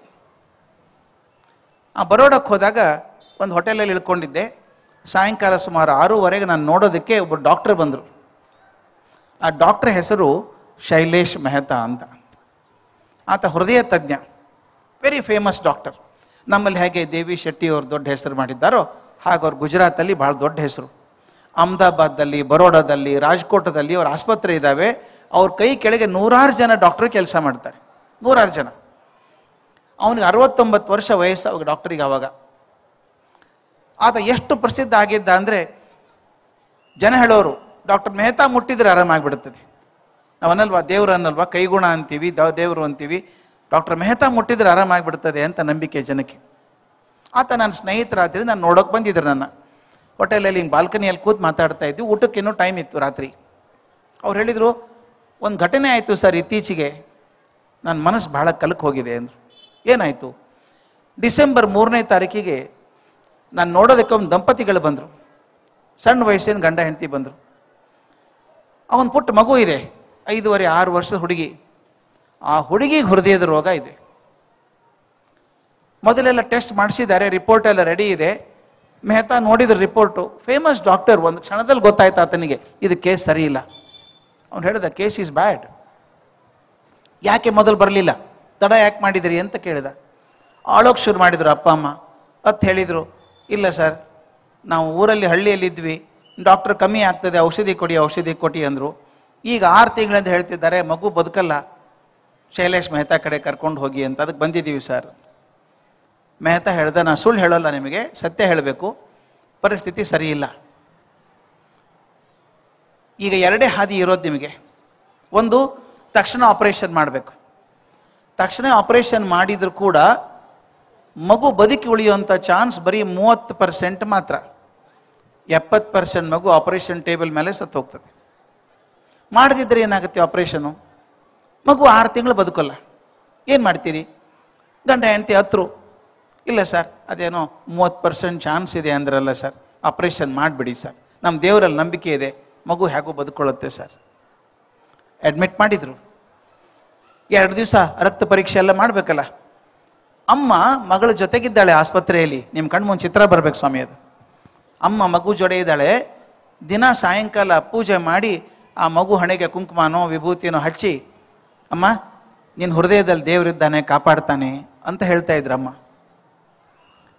ಆ ಬರೋಡಕ್ಕೆ ಹೋದಾಗ ಒಂದು ಹೋಟೆಲಲ್ಲಿ ಇಳ್ಕೊಂಡಿದ್ದೆ ಸಾಯಂಕಾಲ ಸುಮಾರು ಆರೂವರೆಗೆ ನಾನು ನೋಡೋದಕ್ಕೆ ಒಬ್ಬ ಡಾಕ್ಟರ್ ಬಂದರು ಆ ಡಾಕ್ಟರ್ ಹೆಸರು ಶೈಲೇಶ್ ಮೆಹ್ತಾ ಅಂತ ಆತ ಹೃದಯ ತಜ್ಞ ವೆರಿ ಫೇಮಸ್ ಡಾಕ್ಟರ್ ನಮ್ಮಲ್ಲಿ ಹೇಗೆ ದೇವಿ ಶೆಟ್ಟಿ ಅವರು ದೊಡ್ಡ ಹೆಸರು ಮಾಡಿದ್ದಾರೋ ಹಾಗೆ ಅವ್ರು ಗುಜರಾತಲ್ಲಿ ಭಾಳ ದೊಡ್ಡ ಹೆಸರು ಅಹಮದಾಬಾದಲ್ಲಿ ಬರೋಡಾದಲ್ಲಿ ರಾಜ್ಕೋಟದಲ್ಲಿ ಅವ್ರ ಆಸ್ಪತ್ರೆ ಇದ್ದಾವೆ ಅವ್ರ ಕೈ ಕೆಳಗೆ ನೂರಾರು ಜನ ಡಾಕ್ಟ್ರು ಕೆಲಸ ಮಾಡ್ತಾರೆ ನೂರಾರು ಜನ ಅವನಿಗೆ ಅರವತ್ತೊಂಬತ್ತು ವರ್ಷ ವಯಸ್ಸು ಅವಾಗ ಡಾಕ್ಟ್ರಿಗೆ ಅವಾಗ ಆತ ಎಷ್ಟು ಪ್ರಸಿದ್ಧ ಆಗಿದ್ದ ಅಂದರೆ ಜನ ಹೇಳೋರು ಡಾಕ್ಟರ್ ಮೆಹ್ತಾ ಮುಟ್ಟಿದ್ರೆ ಆರಾಮಾಗ್ಬಿಡ್ತದೆ ಅವನಲ್ವಾ ದೇವ್ರು ಅನ್ನಲ್ವಾ ಕೈಗುಣ ಅಂತೀವಿ ದ- ದೇವ್ರು ಅಂತೀವಿ ಡಾಕ್ಟರ್ ಮೆಹ್ತಾ ಮುಟ್ಟಿದ್ರೆ ಆರಾಮಾಗ್ಬಿಡ್ತದೆ ಅಂತ ನಂಬಿಕೆ ಜನಕ್ಕೆ ಆತ ನನ್ನ ಸ್ನೇಹಿತರಾದ್ರಿ ನಾನು ನೋಡೋಕೆ ಬಂದಿದ್ರು ನನ್ನ ಹೋಟೆಲಲ್ಲಿ ಹಿಂಗೆ ಬಾಲ್ಕನಿಯಲ್ಲಿ ಕೂತ್ ಮಾತಾಡ್ತಾ ಇದ್ವಿ ಊಟಕ್ಕೆ ಇನ್ನೂ ಟೈಮ್ ಇತ್ತು ರಾತ್ರಿ ಅವ್ರು ಹೇಳಿದರು ಒಂದು ಘಟನೆ ಆಯಿತು ಸರ್ ಇತ್ತೀಚೆಗೆ ನನ್ನ ಮನಸ್ಸು ಭಾಳ ಕಲಕ್ಕೆ ಹೋಗಿದೆ ಅಂದರು ಏನಾಯಿತು ಡಿಸೆಂಬರ್ ಮೂರನೇ ತಾರೀಕಿಗೆ ನಾನು ನೋಡೋದಕ್ಕೆ ಒಂದು ದಂಪತಿಗಳು ಬಂದರು ಸಣ್ಣ ವಯಸ್ಸಿನ ಗಂಡ ಹೆಂಡತಿ ಬಂದರು ಅವನ ಪುಟ್ಟ ಮಗು ಇದೆ ಐದೂವರೆ ಆರು ವರ್ಷದ ಹುಡುಗಿ ಆ ಹುಡುಗಿಗೆ ಹೃದಯದ ರೋಗ ಇದೆ ಮೊದಲೆಲ್ಲ ಟೆಸ್ಟ್ ಮಾಡಿಸಿದ್ದಾರೆ ರಿಪೋರ್ಟ್ ಎಲ್ಲ ರೆಡಿ ಇದೆ ಮೆಹ್ತಾ ನೋಡಿದ ರಿಪೋರ್ಟು ಫೇಮಸ್ ಡಾಕ್ಟರ್ ಒಂದು ಕ್ಷಣದಲ್ಲಿ ಗೊತ್ತಾಯ್ತು ಆತನಿಗೆ ಇದು ಕೇಸ್ ಸರಿ ಇಲ್ಲ ಅವ್ನು ಹೇಳಿದ ಕೇಸ್ ಈಸ್ ಬ್ಯಾಡ್ ಯಾಕೆ ಮೊದಲು ಬರಲಿಲ್ಲ ತಡ ಯಾಕೆ ಮಾಡಿದಿರಿ ಅಂತ ಕೇಳಿದ ಆಳೋಕೆ ಶುರು ಮಾಡಿದರು ಅಪ್ಪ ಅಮ್ಮ ಅತ್ ಹೇಳಿದರು ಇಲ್ಲ ಸರ್ ನಾವು ಊರಲ್ಲಿ ಹಳ್ಳಿಯಲ್ಲಿ ಇದ್ವಿ ಡಾಕ್ಟರ್ ಕಮ್ಮಿ ಆಗ್ತದೆ ಔಷಧಿ ಕೊಡಿ ಔಷಧಿ ಕೊಡಿ ಅಂದರು ಈಗ ಆರು ತಿಂಗಳಿಂದ ಹೇಳ್ತಿದ್ದಾರೆ ಮಗು ಬದುಕಲ್ಲ ಶೈಲೇಶ್ ಮೆಹ್ತಾ ಕಡೆ ಕರ್ಕೊಂಡು ಹೋಗಿ ಅಂತ ಅದಕ್ಕೆ ಬಂದಿದ್ದೀವಿ ಸರ್ ಮೆಹ್ತಾ ಹೇಳ್ದ ನಾನು ಸುಳ್ಳು ಹೇಳೋಲ್ಲ ನಿಮಗೆ ಸತ್ಯ ಹೇಳಬೇಕು ಪರಿಸ್ಥಿತಿ ಸರಿ ಇಲ್ಲ ಈಗ ಎರಡೇ ಹಾದಿ ಇರೋದು ನಿಮಗೆ ಒಂದು ತಕ್ಷಣ ಆಪರೇಷನ್ ಮಾಡಬೇಕು ತಕ್ಷಣ ಆಪರೇಷನ್ ಮಾಡಿದರೂ ಕೂಡ ಮಗು ಬದುಕಿ ಉಳಿಯುವಂಥ ಚಾನ್ಸ್ ಬರೀ ಮೂವತ್ತು ಪರ್ಸೆಂಟ್ ಮಾತ್ರ ಎಪ್ಪತ್ತು ಪರ್ಸೆಂಟ್ ಮಗು ಆಪರೇಷನ್ ಟೇಬಲ್ ಮೇಲೆ ಸತ್ತು ಹೋಗ್ತದೆ ಮಾಡದಿದ್ದರೆ ಏನಾಗುತ್ತೆ ಆಪರೇಷನು ಮಗು ಆರು ತಿಂಗಳು ಬದುಕಲ್ಲ ಏನು ಮಾಡ್ತೀರಿ ಗಂಡ ಹೆಂಡತಿ ಹತ್ರು ಇಲ್ಲ ಸರ್ ಅದೇನೋ ಮೂವತ್ತು ಪರ್ಸೆಂಟ್ ಚಾನ್ಸ್ ಇದೆ ಅಂದ್ರಲ್ಲ ಸರ್ ಆಪರೇಷನ್ ಮಾಡಿಬಿಡಿ ಸರ್ ನಮ್ಮ ದೇವರಲ್ಲಿ ನಂಬಿಕೆ ಇದೆ ಮಗು ಹೇಗೋ ಬದುಕೊಳ್ಳುತ್ತೆ ಸರ್ ಅಡ್ಮಿಟ್ ಮಾಡಿದರು ಎರಡು ದಿವಸ ರಕ್ತ ಪರೀಕ್ಷೆ ಎಲ್ಲ ಮಾಡಬೇಕಲ್ಲ ಅಮ್ಮ ಮಗಳ ಜೊತೆಗಿದ್ದಾಳೆ ಆಸ್ಪತ್ರೆಯಲ್ಲಿ ನಿಮ್ಮ ಕಣ್ಮುಂದ್ ಚಿತ್ರ ಬರಬೇಕು ಸ್ವಾಮಿ ಅದು ಅಮ್ಮ ಮಗು ಜೊಡೆ ಇದ್ದಾಳೆ ದಿನ ಸಾಯಂಕಾಲ ಪೂಜೆ ಮಾಡಿ ಆ ಮಗು ಹಣೆಗೆ ಕುಂಕುಮನೋ ವಿಭೂತಿನೋ ಹಚ್ಚಿ ಅಮ್ಮ ನಿನ್ನ ಹೃದಯದಲ್ಲಿ ದೇವರಿದ್ದಾನೆ ಕಾಪಾಡ್ತಾನೆ ಅಂತ ಹೇಳ್ತಾ ಇದ್ರಮ್ಮ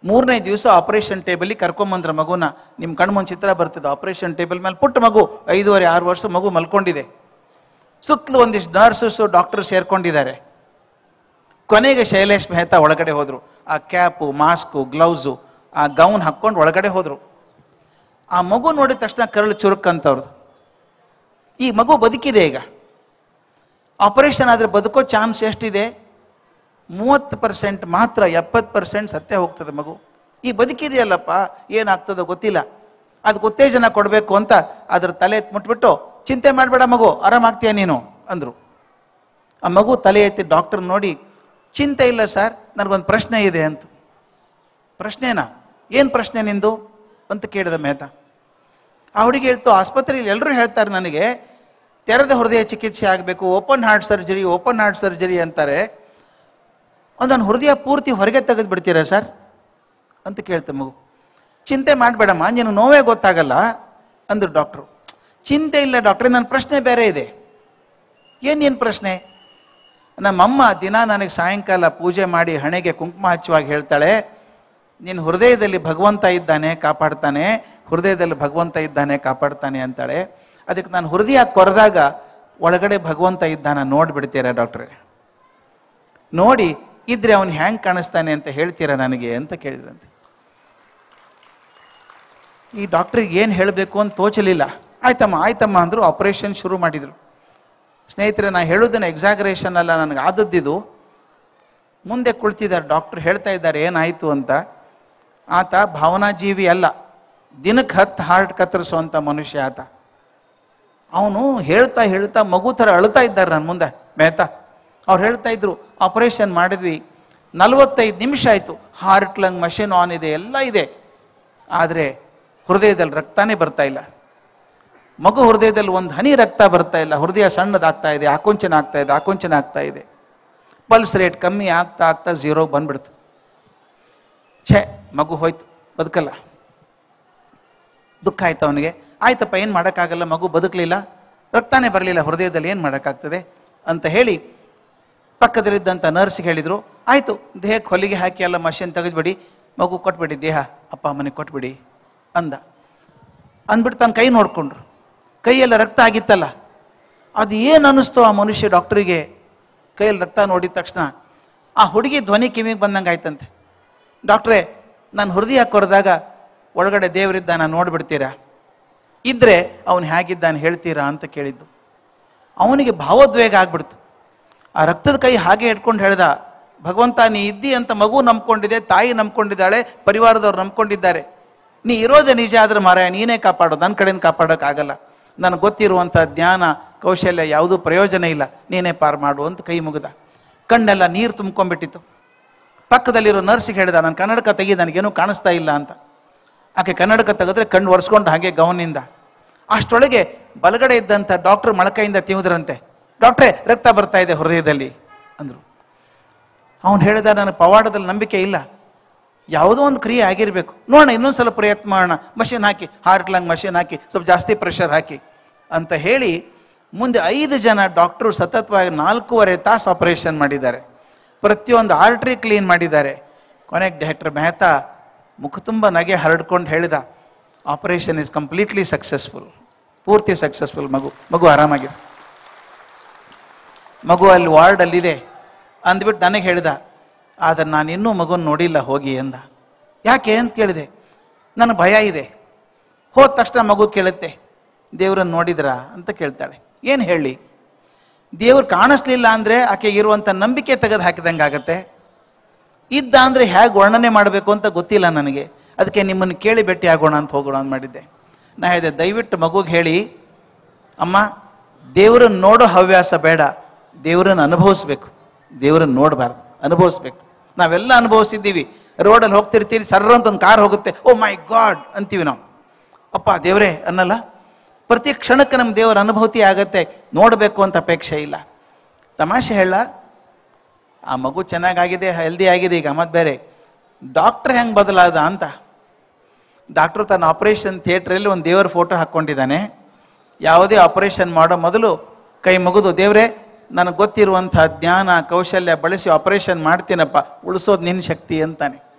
ಮೂರನೇ ದಿವಸ ಆಪರೇಷನ್ ಟೇಬಲ್ಲಿ ಕರ್ಕೊಂಬಂದ್ರ ಮಗುನ ನಿಮ್ಮ ಕಣ್ಮುಂದ್ ಚಿತ್ರ ಬರ್ತಿದೆ ಆಪರೇಷನ್ ಟೇಬಲ್ ಮೇಲೆ ಪುಟ್ಟ ಮಗು ಐದೂವರೆ ಆರು ವರ್ಷ ಮಗು ಮಲ್ಕೊಂಡಿದೆ ಸುತ್ತಲೂ ಒಂದಿಷ್ಟು ನರ್ಸಸ್ಸು ಡಾಕ್ಟರ್ ಸೇರ್ಕೊಂಡಿದ್ದಾರೆ ಕೊನೆಗೆ ಶೈಲೇಶ್ ಮೆಹ್ತಾ ಒಳಗಡೆ ಹೋದರು ಆ ಕ್ಯಾಪು ಮಾಸ್ಕು ಗ್ಲೌಸು ಆ ಗೌನ್ ಹಾಕ್ಕೊಂಡು ಒಳಗಡೆ ಹೋದರು ಆ ಮಗು ನೋಡಿದ ತಕ್ಷಣ ಕರಳು ಚುರುಕಂತವ್ರದ್ದು ಈ ಮಗು ಬದುಕಿದೆ ಈಗ ಆಪರೇಷನ್ ಆದರೆ ಬದುಕೋ ಚಾನ್ಸ್ ಎಷ್ಟಿದೆ ಮೂವತ್ತು ಪರ್ಸೆಂಟ್ ಮಾತ್ರ ಎಪ್ಪತ್ತು ಪರ್ಸೆಂಟ್ ಸತ್ಯ ಹೋಗ್ತದೆ ಮಗು ಈ ಬದುಕಿದೆಯಲ್ಲಪ್ಪ ಏನಾಗ್ತದೋ ಗೊತ್ತಿಲ್ಲ ಅದಕ್ಕೆ ಉತ್ತೇಜನ ಕೊಡಬೇಕು ಅಂತ ಅದ್ರ ತಲೆ ಎತ್ತ್ ಮುಟ್ಬಿಟ್ಟು ಚಿಂತೆ ಮಾಡಬೇಡ ಮಗು ಆರಾಮಾಗ್ತೀಯ ನೀನು ಅಂದರು ಆ ಮಗು ತಲೆ ಎತ್ತಿ ಡಾಕ್ಟರ್ ನೋಡಿ ಚಿಂತೆ ಇಲ್ಲ ಸರ್ ನನಗೊಂದು ಪ್ರಶ್ನೆ ಇದೆ ಅಂತ ಪ್ರಶ್ನೆನಾ ಏನು ಪ್ರಶ್ನೆ ನಿಂದು ಅಂತ ಕೇಳಿದ ಮೆಹತಾ ಆ ಹುಡುಗಿ ಹೇಳ್ತು ಆಸ್ಪತ್ರೆಯಲ್ಲಿ ಎಲ್ಲರೂ ಹೇಳ್ತಾರೆ ನನಗೆ ತೆರೆದ ಹೃದಯ ಚಿಕಿತ್ಸೆ ಆಗಬೇಕು open heart surgery open heart surgery ಅಂತಾರೆ ನನ್ನ ಹೃದಯ ಪೂರ್ತಿ ಹೊರಗೆ ತೆಗೆದು ಬಿಡ್ತೀರಾ ಸರ್ ಅಂತ ಕೇಳ್ತೆ ಮಗು ಚಿಂತೆ ಮಾಡಬೇಡಮ್ಮ ನೀನು ನೋವೇ ಗೊತ್ತಾಗಲ್ಲ ಅಂದರು ಡಾಕ್ಟ್ರು ಚಿಂತೆ ಇಲ್ಲ ಡಾಕ್ಟ್ರೆ ನನ್ನ ಪ್ರಶ್ನೆ ಬೇರೆ ಇದೆ ಏನೇನು ಪ್ರಶ್ನೆ ನಮ್ಮಮ್ಮ ದಿನ ನನಗೆ ಸಾಯಂಕಾಲ ಪೂಜೆ ಮಾಡಿ ಹಣೆಗೆ ಕುಂಕುಮ ಹಚ್ಚುವಾಗ ಹೇಳ್ತಾಳೆ ನಿನ್ನ ಹೃದಯದಲ್ಲಿ ಭಗವಂತ ಇದ್ದಾನೆ ಕಾಪಾಡ್ತಾನೆ ಹೃದಯದಲ್ಲಿ ಭಗವಂತ ಇದ್ದಾನೆ ಕಾಪಾಡ್ತಾನೆ ಅಂತಾಳೆ ಅದಕ್ಕೆ ನಾನು ಹೃದಯ ಕೊರೆದಾಗ ಒಳಗಡೆ ಭಗವಂತ ಇದ್ದಾನ ನೋಡ್ಬಿಡ್ತೀರಾ ಡಾಕ್ಟ್ರೆ ನೋಡಿ ಇದ್ರೆ ಅವನು ಹ್ಯಾಂಗ್ ಕಾಣಿಸ್ತಾನೆ ಅಂತ ಹೇಳ್ತೀರಾ ನನಗೆ ಅಂತ ಕೇಳಿದ್ರಂತೆ ಈ ಡಾಕ್ಟ್ರಿಗೆ ಏನು ಹೇಳಬೇಕು ಅಂತ ತೋಚಲಿಲ್ಲ ಆಯ್ತಮ್ಮ ಆಯ್ತಮ್ಮ ಅಂದರು ಆಪರೇಷನ್ ಶುರು ಮಾಡಿದರು ಸ್ನೇಹಿತರೆ ನಾ ಹೇಳೋದನ್ನ ಎಕ್ಸಾಗರೇಷನ್ ಅಲ್ಲ ನನಗೆ ಆದದ್ದಿದು ಮುಂದೆ ಕುಳಿತಿದ್ದಾರೆ ಡಾಕ್ಟ್ರು ಹೇಳ್ತಾ ಇದ್ದಾರೆ ಏನಾಯಿತು ಅಂತ ಆತ ಭಾವನಾಜೀವಿ ಅಲ್ಲ ದಿನಕ್ಕೆ ಹತ್ತು ಹಾರ್ಟ್ ಕತ್ತರಿಸುವಂಥ ಮನುಷ್ಯ ಆತ ಅವನು ಹೇಳ್ತಾ ಹೇಳ್ತಾ ಮಗು ಥರ ಅಳ್ತಾ ಇದ್ದಾರೆ ನನ್ನ ಮುಂದೆ ಮೆಹತಾ ಅವ್ರು ಹೇಳ್ತಾ ಇದ್ರು ಆಪರೇಷನ್ ಮಾಡಿದ್ವಿ ನಲವತ್ತೈದು ನಿಮಿಷ ಆಯಿತು ಹಾರ್ಟ್ ಲಂಗ್ ಮಷಿನ್ ಆನ್ ಇದೆ ಎಲ್ಲ ಇದೆ ಆದರೆ ಹೃದಯದಲ್ಲಿ ರಕ್ತನೇ ಬರ್ತಾ ಇಲ್ಲ ಮಗು ಹೃದಯದಲ್ಲಿ ಒಂದು ಹನಿ ರಕ್ತ ಬರ್ತಾ ಇಲ್ಲ ಹೃದಯ ಸಣ್ಣದಾಗ್ತಾ ಇದೆ ಆಕುಂಚನ ಆಗ್ತಾ ಇದೆ ಆಕುಂಚನ ಆಗ್ತಾ ಇದೆ ಪಲ್ಸ್ ರೇಟ್ ಕಮ್ಮಿ ಆಗ್ತಾ ಆಗ್ತಾ ಝೀರೋ ಬಂದ್ಬಿಡ್ತು ಛೇ ಮಗು ಹೋಯ್ತು ಬದುಕಲ್ಲ ದುಃಖ ಆಯ್ತು ಅವನಿಗೆ ಆಯ್ತಪ್ಪ ಏನು ಮಾಡೋಕ್ಕಾಗಲ್ಲ ಮಗು ಬದುಕಲಿಲ್ಲ ರಕ್ತಾನೇ ಬರಲಿಲ್ಲ ಹೃದಯದಲ್ಲಿ ಏನು ಮಾಡೋಕ್ಕಾಗ್ತದೆ ಅಂತ ಹೇಳಿ ಪಕ್ಕದಲ್ಲಿದ್ದಂಥ ನರ್ಸ್ಗೆ ಹೇಳಿದರು ಆಯಿತು ದೇಹಕ್ಕೆ ಹೊಲಿಗೆ ಹಾಕಿ ಎಲ್ಲ ಮಷಿನ್ ತೆಗೆದ್ಬಿಡಿ ಮಗು ಕೊಟ್ಬಿಡಿ ದೇಹ ಅಪ್ಪ ಅಮ್ಮನಿಗೆ ಕೊಟ್ಬಿಡಿ ಅಂದ ಅಂದ್ಬಿಟ್ಟು ತನ್ನ ಕೈ ನೋಡ್ಕೊಂಡ್ರು ಕೈಯೆಲ್ಲ ರಕ್ತ ಆಗಿತ್ತಲ್ಲ ಅದು ಏನು ಅನ್ನಿಸ್ತು ಆ ಮನುಷ್ಯ ಡಾಕ್ಟ್ರಿಗೆ ಕೈಯಲ್ಲಿ ರಕ್ತ ನೋಡಿದ ತಕ್ಷಣ ಆ ಹುಡುಗಿ ಧ್ವನಿ ಕಿವಿಗೆ ಬಂದಂಗೆ ಆಯ್ತಂತೆ ಡಾಕ್ಟ್ರೇ ನಾನು ಹೃದಯ ಕೊರೆದಾಗ ಒಳಗಡೆ ದೇವರಿದ್ದಾನ ನೋಡ್ಬಿಡ್ತೀರಾ ಇದ್ರೆ ಅವನು ಹೇಗಿದ್ದಾನೆ ಹೇಳ್ತೀರಾ ಅಂತ ಕೇಳಿದ್ದು ಅವನಿಗೆ ಭಾವೋದ್ವೇಗ ಆಗ್ಬಿಡ್ತು ಆ ರಕ್ತದ ಕೈ ಹಾಗೆ ಇಟ್ಕೊಂಡು ಹೇಳ್ದ ಭಗವಂತ ನೀ ಇದ್ದಿ ಅಂತ ಮಗು ನಂಬ್ಕೊಂಡಿದೆ ತಾಯಿ ನಂಬ್ಕೊಂಡಿದ್ದಾಳೆ ಪರಿವಾರದವ್ರು ನಂಬ್ಕೊಂಡಿದ್ದಾರೆ ನೀ ಇರೋದೇ ನಿಜ ಆದ್ರೆ ಮಾರಾಯ ನೀನೇ ಕಾಪಾಡೋ ನನ್ನ ಕಡೆಯಿಂದ ಕಾಪಾಡೋಕ್ಕಾಗಲ್ಲ ನನಗೆ ಗೊತ್ತಿರುವಂಥ ಜ್ಞಾನ ಕೌಶಲ್ಯ ಯಾವುದೂ ಪ್ರಯೋಜನ ಇಲ್ಲ ನೀನೇ ಪಾರು ಮಾಡು ಅಂತ ಕೈ ಮುಗಿದ ಕಣ್ಣೆಲ್ಲ ನೀರು ತುಂಬ್ಕೊಂಡ್ಬಿಟ್ಟಿತ್ತು ಪಕ್ಕದಲ್ಲಿರೋ ನರ್ಸಿಗೆ ಹೇಳಿದ ನಾನು ಕನ್ನಡಕ ತೆಗಿ ನನಗೇನು ಕಾಣಿಸ್ತಾ ಇಲ್ಲ ಅಂತ ಆಕೆ ಕನ್ನಡಕ ತೆಗೆದ್ರೆ ಕಣ್ಣು ಒರೆಸ್ಕೊಂಡು ಹಾಗೆ ಗೌನಿಂದ ಅಷ್ಟೊಳಗೆ ಬಲಗಡೆ ಇದ್ದಂಥ ಡಾಕ್ಟರ್ ಮೊಳಕೈಯಿಂದ ತಿವಿದ್ರಂತೆ ಡಾಕ್ಟ್ರೇ ರಕ್ತ ಬರ್ತಾ ಇದೆ ಹೃದಯದಲ್ಲಿ ಅಂದರು ಅವನು ಹೇಳಿದ ನನಗೆ ಪವಾಡದಲ್ಲಿ ನಂಬಿಕೆ ಇಲ್ಲ ಯಾವುದೋ ಒಂದು ಕ್ರಿಯೆ ಆಗಿರಬೇಕು ನೋಡೋಣ ಇನ್ನೊಂದು ಸಲ ಪ್ರಯತ್ನ ಮಾಡೋಣ ಮಷಿನ್ ಹಾಕಿ ಹಾರ್ಟ್ ಲಂಗ್ ಮಷಿನ್ ಹಾಕಿ ಸ್ವಲ್ಪ ಜಾಸ್ತಿ ಪ್ರೆಷರ್ ಹಾಕಿ ಅಂತ ಹೇಳಿ ಮುಂದೆ ಐದು ಜನ ಡಾಕ್ಟ್ರು ಸತತವಾಗಿ ನಾಲ್ಕೂವರೆ ತಾಸು ಆಪರೇಷನ್ ಮಾಡಿದ್ದಾರೆ ಪ್ರತಿಯೊಂದು ಆರ್ಟ್ರಿ ಕ್ಲೀನ್ ಮಾಡಿದ್ದಾರೆ ಕೊನೆಗೆ ಡಾಕ್ಟರ್ ಮೆಹ್ತಾ ಮುಖ ತುಂಬ ನಗೆ ಹರಡ್ಕೊಂಡು ಹೇಳಿದ ಆಪರೇಷನ್ ಇಸ್ ಕಂಪ್ಲೀಟ್ಲಿ ಸಕ್ಸಸ್ಫುಲ್ ಪೂರ್ತಿ ಸಕ್ಸಸ್ಫುಲ್ ಮಗು ಮಗು ಆರಾಮಾಗಿದೆ ಮಗು ಅಲ್ಲಿ ವಾರ್ಡಲ್ಲಿದೆ ಅಂದ್ಬಿಟ್ಟು ನನಗೆ ಹೇಳಿದ ಆದರೆ ನಾನು ಇನ್ನೂ ಮಗುನ ನೋಡಿಲ್ಲ ಹೋಗಿ ಎಂದ ಯಾಕೆ ಅಂತ ಕೇಳಿದೆ ನನಗೆ ಭಯ ಇದೆ ಹೋದ ತಕ್ಷಣ ಮಗು ಕೇಳುತ್ತೆ ದೇವ್ರನ್ನ ನೋಡಿದ್ರಾ ಅಂತ ಕೇಳ್ತಾಳೆ ಏನು ಹೇಳಿ ದೇವ್ರು ಕಾಣಿಸ್ಲಿಲ್ಲ ಅಂದರೆ ಆಕೆ ಇರುವಂಥ ನಂಬಿಕೆ ತೆಗೆದು ಹಾಕಿದಂಗೆ ಆಗತ್ತೆ ಇದ್ದ ಅಂದರೆ ಹೇಗೆ ವರ್ಣನೆ ಮಾಡಬೇಕು ಅಂತ ಗೊತ್ತಿಲ್ಲ ನನಗೆ ಅದಕ್ಕೆ ನಿಮ್ಮನ್ನು ಕೇಳಿ ಭೇಟಿ ಆಗೋಣ ಅಂತ ಹೋಗೋಣ ಅಂತ ಮಾಡಿದ್ದೆ ನಾ ಹೇಳಿದೆ ದಯವಿಟ್ಟು ಮಗುಗೆ ಹೇಳಿ ಅಮ್ಮ ದೇವರನ್ನ ನೋಡೋ ಹವ್ಯಾಸ ಬೇಡ ದೇವರನ್ನು ಅನುಭವಿಸ್ಬೇಕು ದೇವರನ್ನ ನೋಡಬಾರ್ದು ಅನುಭವಿಸ್ಬೇಕು ನಾವೆಲ್ಲ ಅನುಭವಿಸಿದ್ದೀವಿ ರೋಡಲ್ಲಿ ಹೋಗ್ತಿರ್ತೀರಿ ಸರ್ರ ಅಂತ ಒಂದು ಕಾರ್ ಹೋಗುತ್ತೆ ಓ ಮೈ ಗಾಡ್ ಅಂತೀವಿ ನಾವು ಅಪ್ಪ ದೇವರೇ ಅನ್ನಲ್ಲ ಪ್ರತಿ ಕ್ಷಣಕ್ಕೆ ನಮ್ಮ ದೇವರ ಅನುಭೂತಿ ಆಗತ್ತೆ ನೋಡಬೇಕು ಅಂತ ಅಪೇಕ್ಷೆ ಇಲ್ಲ ತಮಾಷೆ ಹೇಳ ಆ ಮಗು ಚೆನ್ನಾಗಾಗಿದೆ ಹೆಲ್ದಿ ಆಗಿದೆ ಈಗ ಮತ್ತೆ ಬೇರೆ ಡಾಕ್ಟ್ರ್ ಹೆಂಗೆ ಬದಲಾದ ಅಂತ ಡಾಕ್ಟ್ರು ತನ್ನ ಆಪರೇಷನ್ ಥಿಯೇಟ್ರಲ್ಲಿ ಒಂದು ದೇವರ ಫೋಟೋ ಹಾಕ್ಕೊಂಡಿದ್ದಾನೆ ಯಾವುದೇ ಆಪರೇಷನ್ ಮಾಡೋ ಮೊದಲು ಕೈ ಮುಗಿದು ದೇವರೇ ನನಗೆ ಗೊತ್ತಿರುವಂಥ ಜ್ಞಾನ ಕೌಶಲ್ಯ ಬಳಸಿ ಆಪರೇಷನ್ ಮಾಡ್ತೀನಪ್ಪ ಉಳಿಸೋದು ನಿನ್ನ ಶಕ್ತಿ ಅಂತಾನೆ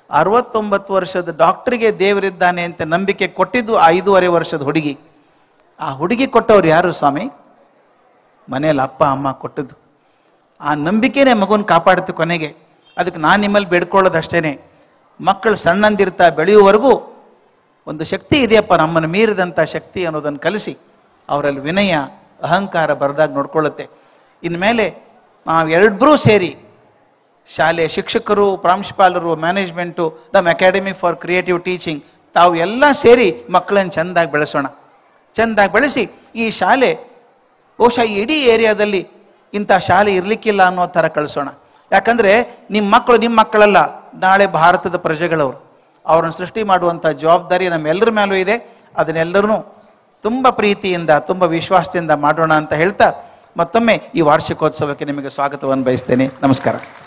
ಅರವತ್ತೊಂಬತ್ತು ವರ್ಷದ ಡಾಕ್ಟರಿಗೆ ದೇವರಿದ್ದಾನೆ ಅಂತ ನಂಬಿಕೆ ಕೊಟ್ಟಿದ್ದು ಆ ಐದೂವರೆ ವರ್ಷದ ಹುಡುಗಿ ಆ ಹುಡುಗಿ ಕೊಟ್ಟವ್ರು ಯಾರು ಸ್ವಾಮಿ ಮನೆಯಲ್ಲಿ ಅಪ್ಪ ಅಮ್ಮ ಕೊಟ್ಟದ್ದು ಆ ನಂಬಿಕೆನೇ ಮಗುನ ಕಾಪಾಡುತ್ತೆ ಕೊನೆಗೆ ಅದಕ್ಕೆ ನಾನು ನಿಮ್ಮಲ್ಲಿ ಬೇಡ್ಕೊಳ್ಳೋದಷ್ಟೇನೆ ಮಕ್ಕಳು ಸಣ್ಣಂದಿರ್ತಾ ಬೆಳೆಯುವವರೆಗೂ ಒಂದು ಶಕ್ತಿ ಇದೆಯಪ್ಪ ನಮ್ಮನ್ನು ಮೀರಿದಂಥ ಶಕ್ತಿ ಅನ್ನೋದನ್ನು ಕಲಿಸಿ ಅವರಲ್ಲಿ ವಿನಯ ಅಹಂಕಾರ ಬರದಾಗ ನೋಡ್ಕೊಳ್ಳುತ್ತೆ ಇನ್ಮೇಲೆ ನಾವು ಎರಡರೂ ಸೇರಿ ಶಾಲೆ ಶಿಕ್ಷಕರು ಪ್ರಾಂಶುಪಾಲರು ಮ್ಯಾನೇಜ್ಮೆಂಟು ನಮ್ಮ ಅಕಾಡೆಮಿ ಫಾರ್ ಕ್ರಿಯೇಟಿವ್ ಟೀಚಿಂಗ್ ತಾವು ಎಲ್ಲ ಸೇರಿ ಮಕ್ಕಳನ್ನು ಚೆಂದಾಗಿ ಬೆಳೆಸೋಣ ಚೆಂದಾಗಿ ಬೆಳೆಸಿ ಈ ಶಾಲೆ ಬಹುಶಃ ಈ ಇಡೀ ಏರಿಯಾದಲ್ಲಿ ಇಂಥ ಶಾಲೆ ಇರಲಿಕ್ಕಿಲ್ಲ ಅನ್ನೋ ಥರ ಕಳಿಸೋಣ ಯಾಕಂದರೆ ನಿಮ್ಮ ಮಕ್ಕಳು ನಿಮ್ಮ ಮಕ್ಕಳಲ್ಲ ನಾಳೆ ಭಾರತದ ಪ್ರಜೆಗಳವರು ಅವರನ್ನು ಸೃಷ್ಟಿ ಮಾಡುವಂಥ ಜವಾಬ್ದಾರಿ ನಮ್ಮೆಲ್ಲರ ಮೇಲೂ ಇದೆ ಅದನ್ನೆಲ್ಲರೂ ತುಂಬ ಪ್ರೀತಿಯಿಂದ ತುಂಬ ವಿಶ್ವಾಸದಿಂದ ಮಾಡೋಣ ಅಂತ ಹೇಳ್ತಾ ಮತ್ತೊಮ್ಮೆ ಈ ವಾರ್ಷಿಕೋತ್ಸವಕ್ಕೆ ನಿಮಗೆ ಸ್ವಾಗತವನ್ನು ಬಯಸ್ತೇನೆ ನಮಸ್ಕಾರ